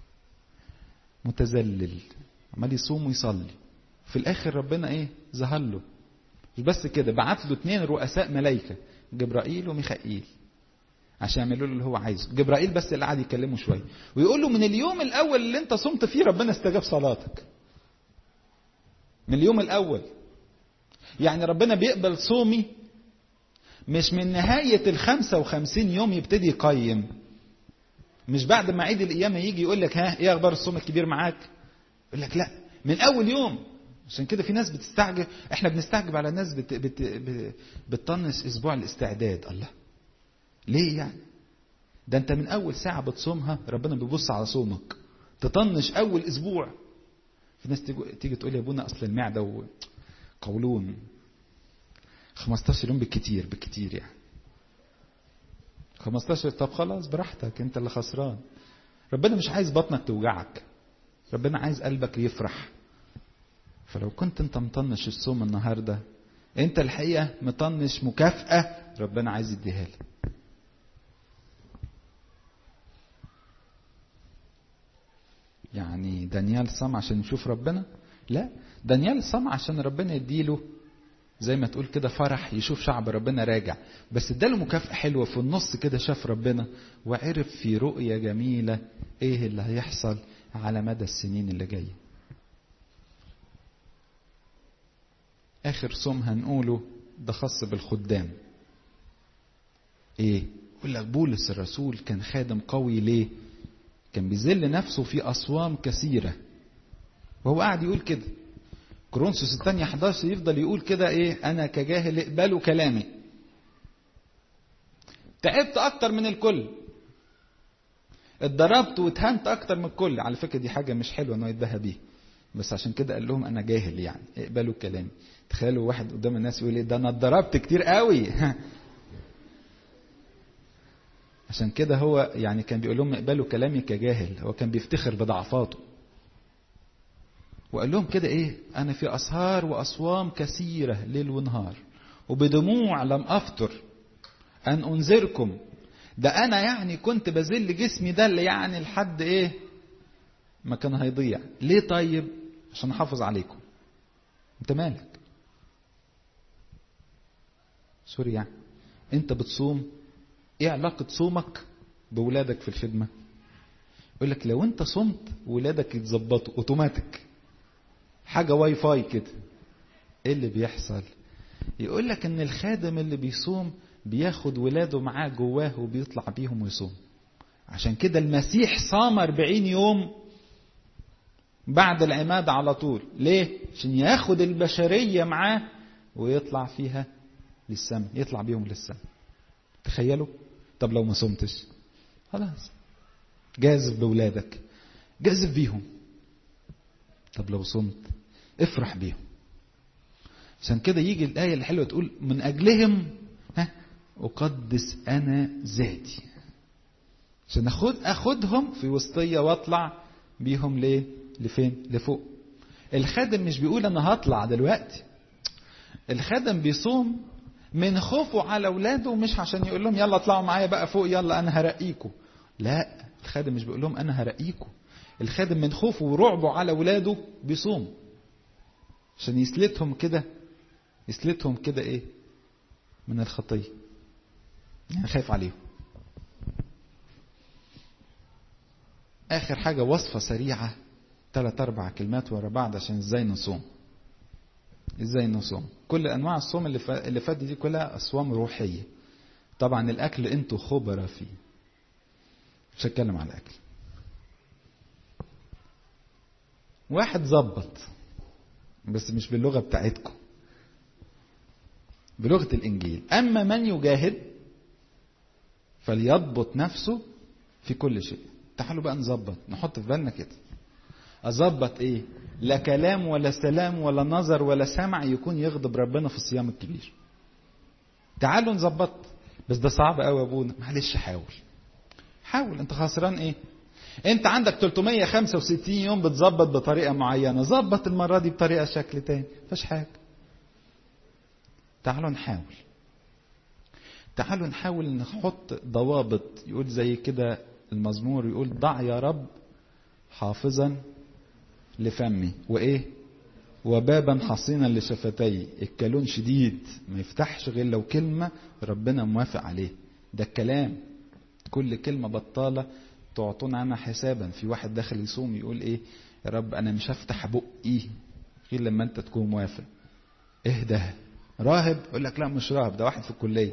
متذلل عمال يصوم ويصلي في الاخر ربنا ايه ظهر له مش بس كده بعت له اثنين رؤساء ملائكه جبرائيل وميخائيل عشان يعملوا له اللي هو عايزه جبرائيل بس اللي قعد يكلمه شويه ويقول له من اليوم الاول اللي انت صمت فيه ربنا استجاب صلاتك من اليوم الاول يعني ربنا بيقبل صومي مش من نهاية الخمسة وخمسين يوم يبتدي يقيم مش بعد ما عيد القيامة يجي يقول لك ها ايه اخبار الصوم الكبير معاك يقول لك لا من اول يوم عشان كده في ناس بتستعجب احنا بنستعجب على ناس بت... بت... بت... بتطنس اسبوع الاستعداد الله ليه يعني ده انت من اول ساعة بتصومها ربنا بيبص على صومك تطنش اول اسبوع في ناس تيجي, تيجي تقول يا ابونا اصل المعدة وقولون 15 يوم بالكتير بالكتير يعني 15 طب خلاص براحتك انت اللي خسران ربنا مش عايز بطنك توجعك ربنا عايز قلبك يفرح فلو كنت انت مطنش الصوم النهارده انت الحقيقه مطنش مكافاه ربنا عايز يديها لك يعني دانيال صام عشان يشوف ربنا لا دانيال صام عشان ربنا يديله زي ما تقول كده فرح يشوف شعب ربنا راجع بس اداله مكافأة حلوة في النص كده شاف ربنا وعرف في رؤية جميلة ايه اللي هيحصل على مدى السنين اللي جاية اخر صوم هنقوله ده خاص بالخدام ايه يقول لك بولس الرسول كان خادم قوي ليه كان بيذل نفسه في اصوام كثيره وهو قاعد يقول كده كورنثوس الثانية 11 يفضل يقول كده ايه انا كجاهل اقبلوا كلامي تعبت اكتر من الكل اتضربت واتهنت اكتر من الكل على فكرة دي حاجة مش حلوة انه يتباهى بيها بس عشان كده قال لهم انا جاهل يعني اقبلوا كلامي تخيلوا واحد قدام الناس يقول ايه ده انا اتضربت كتير قوي عشان كده هو يعني كان بيقول لهم اقبلوا كلامي كجاهل هو كان بيفتخر بضعفاته وقال لهم كده ايه انا في اسهار واصوام كثيره ليل ونهار وبدموع لم افطر ان انذركم ده انا يعني كنت بذل جسمي ده اللي يعني لحد ايه ما كان هيضيع ليه طيب عشان احافظ عليكم انت مالك سوري يعني انت بتصوم ايه علاقة صومك بولادك في الخدمة يقول لك لو انت صمت ولادك يتظبطوا اوتوماتيك حاجة واي فاي كده ايه اللي بيحصل يقول لك ان الخادم اللي بيصوم بياخد ولاده معاه جواه وبيطلع بيهم ويصوم عشان كده المسيح صام 40 يوم بعد العماد على طول ليه عشان ياخد البشرية معاه ويطلع فيها للسماء يطلع بيهم للسماء تخيلوا طب لو ما صمتش خلاص جازف بولادك جازف بيهم طب لو صمت افرح بيهم عشان كده يجي الآية الحلوة تقول من أجلهم ها أقدس أنا ذاتي عشان أخد أخدهم في وسطية وأطلع بيهم ليه؟ لفين؟ لفوق. الخادم مش بيقول أنا هطلع دلوقتي. الخادم بيصوم من خوفه على أولاده مش عشان يقول لهم يلا اطلعوا معايا بقى فوق يلا أنا هرقيكم. لا الخادم مش بيقول لهم أنا هرقيكم. الخادم من خوفه ورعبه على أولاده بيصوم. عشان يسلتهم كده يسلتهم كده ايه من الخطيه يعني خايف عليهم اخر حاجه وصفه سريعه ثلاث اربع كلمات ورا بعض عشان ازاي نصوم ازاي نصوم كل انواع الصوم اللي فا... اللي فاتت دي كلها اصوام روحيه طبعا الاكل انتوا خبراء فيه مش هتكلم على الاكل واحد ظبط بس مش باللغه بتاعتكم بلغة الإنجيل أما من يجاهد فليضبط نفسه في كل شيء تعالوا بقى نظبط نحط في بالنا كده اظبط ايه لا كلام ولا سلام ولا نظر ولا سمع يكون يغضب ربنا في الصيام الكبير تعالوا نظبط بس ده صعب قوي يا ابونا معلش حاول حاول انت خسران ايه انت عندك 365 يوم بتظبط بطريقه معينه ظبط المره دي بطريقه شكل تاني مفيش حاجه تعالوا نحاول تعالوا نحاول نحط ضوابط يقول زي كده المزمور يقول ضع يا رب حافظا لفمي وايه وبابا حصينا لشفتي الكلون شديد ما يفتحش غير لو كلمة ربنا موافق عليه ده الكلام كل كلمة بطالة تعطون عنها حسابا في واحد داخل يصوم يقول ايه يا رب انا مش هفتح بقي غير لما انت تكون موافق اهدى راهب يقول لك لا مش راهب ده واحد في الكلية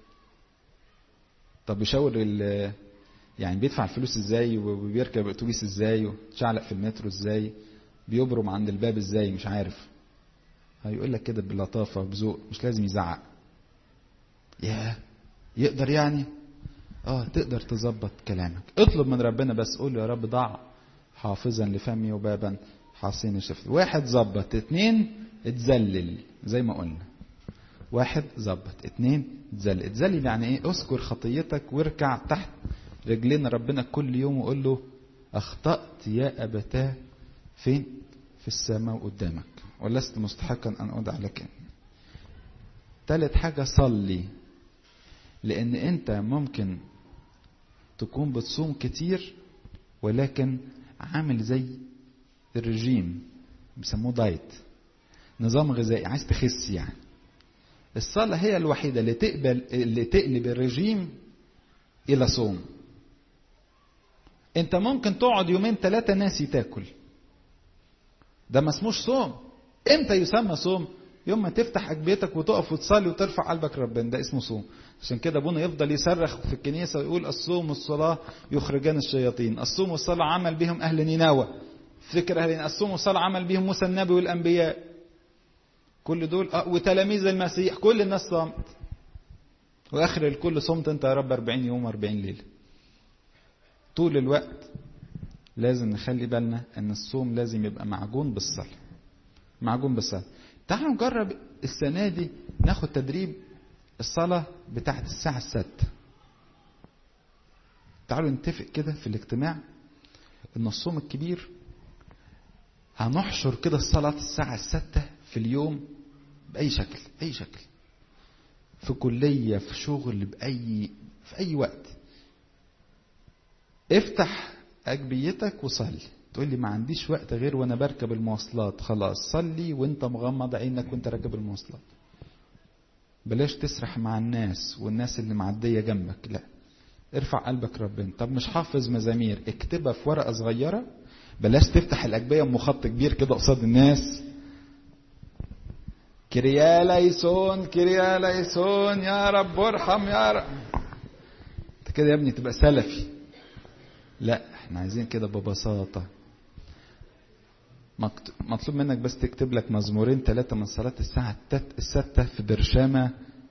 طب يشاور يعني بيدفع الفلوس ازاي وبيركب اتوبيس ازاي وتشعلق في المترو ازاي بيبرم عند الباب ازاي مش عارف هيقول لك كده بلطافه وبذوق مش لازم يزعق يا يقدر يعني اه تقدر تظبط كلامك اطلب من ربنا بس قول له يا رب ضع حافظا لفمي وبابا حاصين شفتي واحد ظبط اتنين اتذلل زي ما قلنا واحد ظبط اتنين اتذلل اتذلل يعني ايه اذكر خطيتك واركع تحت رجلين ربنا كل يوم وقول له اخطأت يا ابتاه فين في السماء قدامك ولست مستحقا ان ادعى لك تالت حاجة صلي لان انت ممكن تكون بتصوم كتير ولكن عامل زي الرجيم بيسموه دايت نظام غذائي عايز تخس يعني الصلاة هي الوحيدة اللي تقبل اللي تقلب الرجيم إلى صوم أنت ممكن تقعد يومين ثلاثة ناسي تاكل ده ما اسموش صوم امتى يسمى صوم يوم ما تفتح اجبيتك وتقف وتصلي وترفع قلبك ربنا ده اسمه صوم عشان كده ابونا يفضل يصرخ في الكنيسه ويقول الصوم والصلاه يخرجان الشياطين الصوم والصلاه عمل بهم اهل نينوى فكر اهل الصوم والصلاه عمل بهم موسى النبي والانبياء كل دول اه وتلاميذ المسيح كل الناس صامت واخر الكل صمت انت يا رب 40 يوم 40 ليله طول الوقت لازم نخلي بالنا ان الصوم لازم يبقى معجون بالصلاه معجون بالصلاه تعالوا نجرب السنه دي ناخد تدريب الصلاه بتاعت الساعه الستة تعالوا نتفق كده في الاجتماع ان الصوم الكبير هنحشر كده الصلاة الساعة الستة في اليوم بأي شكل أي شكل في كلية في شغل بأي في أي وقت افتح أجبيتك وصلي تقول لي ما عنديش وقت غير وانا بركب المواصلات خلاص صلي وانت مغمض عينك وانت راكب المواصلات بلاش تسرح مع الناس والناس اللي معديه جنبك لا ارفع قلبك ربنا طب مش حافظ مزامير اكتبها في ورقه صغيره بلاش تفتح الاجبيه ام خط كبير كده قصاد الناس كريا ليسون كريا ليسون يا رب ارحم يا رب انت كده يا ابني تبقى سلفي لا احنا عايزين كده ببساطه مطلوب منك بس تكتب لك مزمورين ثلاثة من صلاة الساعة الستة في برشامة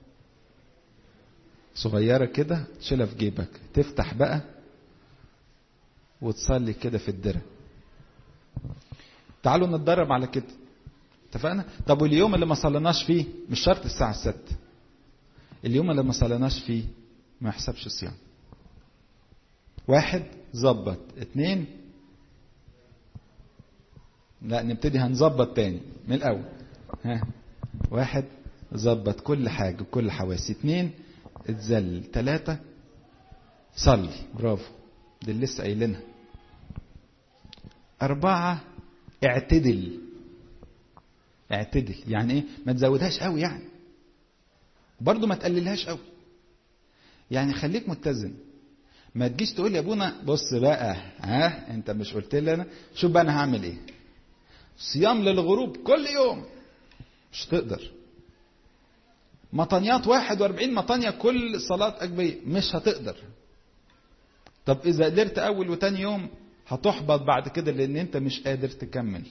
صغيرة كده تشيلها في جيبك تفتح بقى وتصلي كده في الدرة تعالوا نتدرب على كده اتفقنا طب واليوم اللي ما صليناش فيه مش شرط الساعة الستة اليوم اللي ما صليناش فيه ما يحسبش صيام واحد ظبط اتنين لا نبتدي هنظبط تاني من الاول ها واحد ظبط كل حاجة كل حواسي اتنين اتذل تلاتة صلي برافو دي اللي لسه قايلينها أربعة اعتدل اعتدل يعني ايه ما تزودهاش قوي يعني برضو ما تقللهاش قوي يعني خليك متزن ما تجيش تقول يا ابونا بص بقى ها انت مش قلت لي انا شوف بقى انا هعمل ايه صيام للغروب كل يوم مش تقدر مطانيات 41 مطانية كل صلاة أجبية مش هتقدر طب إذا قدرت أول وتاني يوم هتحبط بعد كده لأن أنت مش قادر تكمل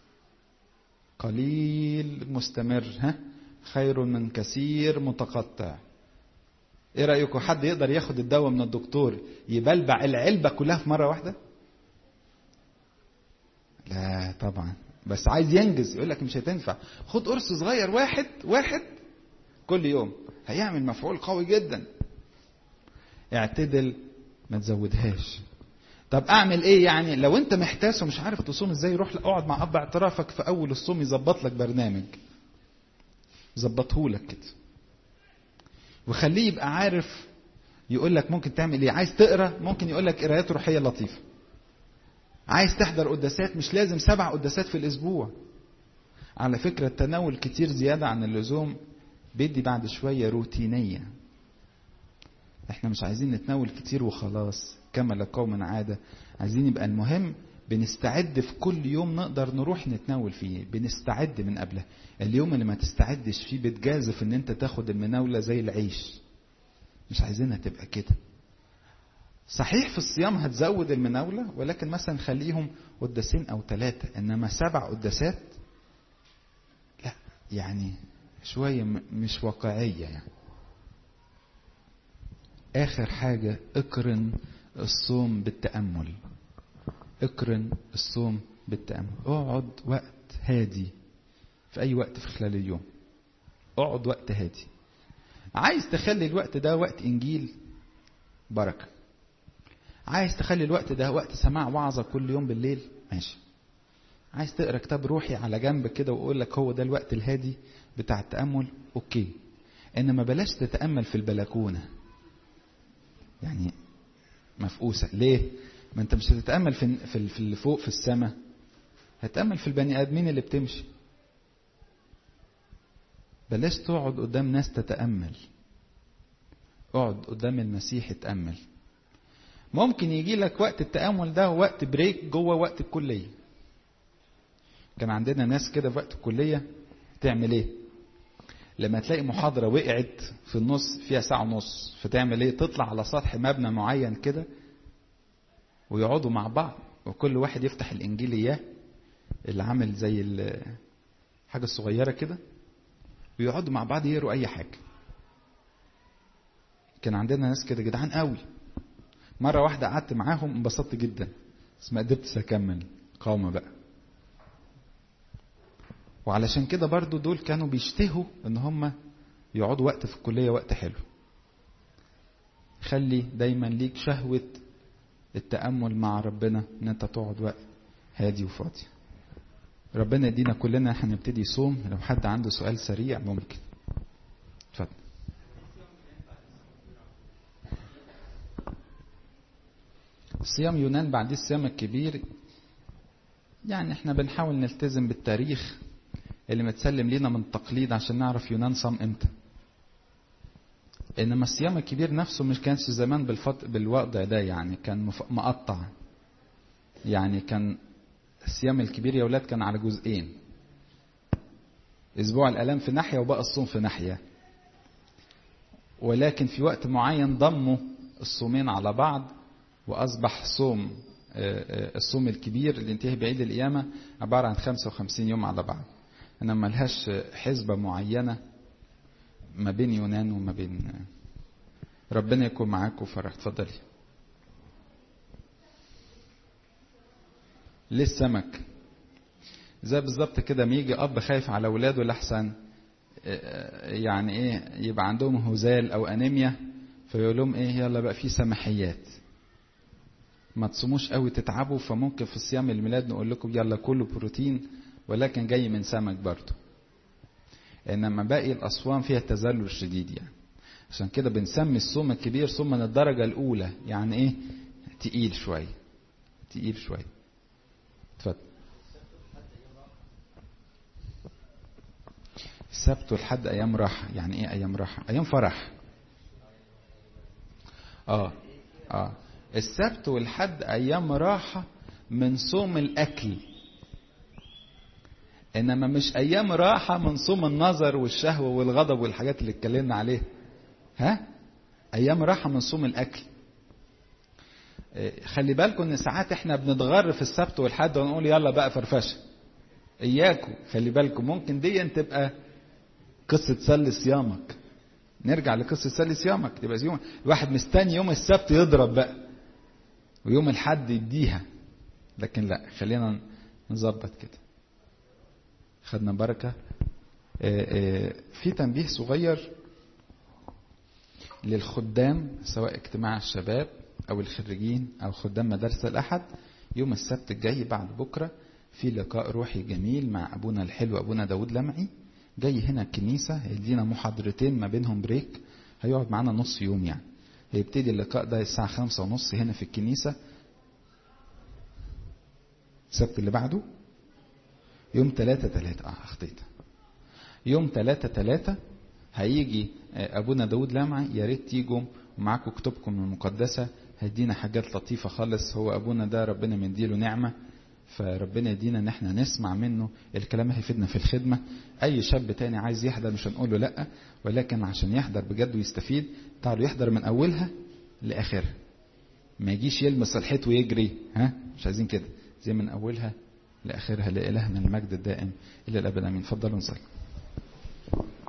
قليل مستمر ها خير من كثير متقطع ايه رايكم حد يقدر ياخد الدواء من الدكتور يبلبع العلبه كلها في مره واحده لا طبعا بس عايز ينجز يقول لك مش هتنفع خد قرص صغير واحد واحد كل يوم هيعمل مفعول قوي جدا اعتدل ما تزودهاش طب اعمل ايه يعني لو انت محتاس ومش عارف تصوم ازاي روح اقعد مع اب اعترافك في اول الصوم يظبط لك برنامج ظبطه لك كده وخليه يبقى عارف يقول لك ممكن تعمل ايه عايز تقرا ممكن يقول لك قرايات روحيه لطيفه عايز تحضر قداسات مش لازم سبع قداسات في الاسبوع على فكره التناول كتير زياده عن اللزوم بيدي بعد شويه روتينيه احنا مش عايزين نتناول كتير وخلاص كما لقوم عاده عايزين يبقى المهم بنستعد في كل يوم نقدر نروح نتناول فيه بنستعد من قبلها اليوم اللي ما تستعدش فيه بتجازف ان انت تاخد المناولة زي العيش مش عايزينها تبقى كده صحيح في الصيام هتزود المناولة ولكن مثلا خليهم قداسين او ثلاثة انما سبع قداسات لا يعني شوية مش واقعية يعني اخر حاجة اقرن الصوم بالتأمل اقرن الصوم بالتأمل اقعد وقت هادي في أي وقت في خلال اليوم اقعد وقت هادي عايز تخلي الوقت ده وقت إنجيل بركة عايز تخلي الوقت ده وقت سماع وعظة كل يوم بالليل ماشي عايز تقرا كتاب روحي على جنب كده ويقول لك هو ده الوقت الهادي بتاع التأمل اوكي انما بلاش تتأمل في البلكونة يعني مفقوسة ليه ما انت مش هتتامل في في في اللي فوق في السماء هتامل في البني ادمين اللي بتمشي بلاش تقعد قدام ناس تتامل اقعد قدام المسيح اتامل ممكن يجي لك وقت التامل ده وقت بريك جوه وقت الكليه كان عندنا ناس كده في وقت الكليه تعمل ايه لما تلاقي محاضره وقعت في النص فيها ساعه ونص فتعمل ايه تطلع على سطح مبنى معين كده ويقعدوا مع بعض وكل واحد يفتح الانجيل اياه اللي عامل زي الحاجه الصغيره كده ويقعدوا مع بعض يقروا اي حاجه كان عندنا ناس كده جدعان قوي مره واحده قعدت معاهم انبسطت جدا بس ما قدرتش اكمل قاومه بقى وعلشان كده برضو دول كانوا بيشتهوا ان هم يقعدوا وقت في الكليه وقت حلو خلي دايما ليك شهوه التأمل مع ربنا ان انت تقعد وقت هادي وفاضي ربنا يدينا كلنا هنبتدي صوم لو حد عنده سؤال سريع ممكن اتفضل صيام يونان بعد الصيام الكبير يعني احنا بنحاول نلتزم بالتاريخ اللي متسلم لينا من تقليد عشان نعرف يونان صام امتى انما الصيام الكبير نفسه مش كانش زمان بالفط... بالوضع ده يعني كان مف... مقطع يعني كان الصيام الكبير يا ولاد كان على جزئين اسبوع الالام في ناحيه وبقى الصوم في ناحيه ولكن في وقت معين ضموا الصومين على بعض واصبح صوم الصوم الكبير اللي انتهى بعيد القيامه عباره عن 55 يوم على بعض انما ملهاش حسبه معينه ما بين يونان وما بين ربنا يكون معاك وفرح اتفضلي ليه السمك زي بالظبط كده ما يجي اب خايف على اولاده لحسن يعني ايه يبقى عندهم هزال او انيميا فيقول لهم ايه يلا بقى في سماحيات ما تصوموش قوي تتعبوا فممكن في صيام الميلاد نقول لكم يلا كله بروتين ولكن جاي من سمك برضه انما باقي الاصوام فيها تذلل شديد يعني عشان كده بنسمي الصوم الكبير صوم من الدرجة الأولى يعني إيه تقيل شوية تقيل شوية اتفضل السبت والحد أيام راحة يعني إيه أيام راحة أيام فرح آه آه السبت والحد أيام راحة من صوم الأكل إنما مش أيام راحة من صوم النظر والشهوة والغضب والحاجات اللي اتكلمنا عليها ها أيام راحة من صوم الأكل خلي بالكم ان ساعات احنا بنتغر في السبت والحد ونقول يلا بقى فرفشه اياكم خلي بالكم ممكن دي تبقى قصه سل صيامك نرجع لقصه سل صيامك تبقى يوم الواحد مستني يوم السبت يضرب بقى ويوم الحد يديها لكن لا خلينا نظبط كده خدنا بركة في تنبيه صغير للخدام سواء اجتماع الشباب او الخريجين او خدام مدارس الاحد يوم السبت الجاي بعد بكرة في لقاء روحي جميل مع ابونا الحلو ابونا داود لمعي جاي هنا الكنيسة هيدينا محاضرتين ما بينهم بريك هيقعد معانا نص يوم يعني هيبتدي اللقاء ده الساعة خمسة ونص هنا في الكنيسة السبت اللي بعده يوم تلاتة تلاتة اه اخطيت يوم تلاتة تلاتة هيجي ابونا داود لمعي يا ريت تيجوا ومعاكم كتبكم المقدسة هيدينا حاجات لطيفة خالص هو ابونا ده ربنا مديله نعمة فربنا يدينا ان احنا نسمع منه الكلام هيفيدنا في الخدمة اي شاب تاني عايز يحضر مش هنقول له لا ولكن عشان يحضر بجد ويستفيد تعالوا يحضر من اولها لاخرها ما يجيش يلمس الحيط ويجري ها مش عايزين كده زي من اولها لاخرها لالهنا المجد الدائم الى الابد امين اتفضلوا نصلي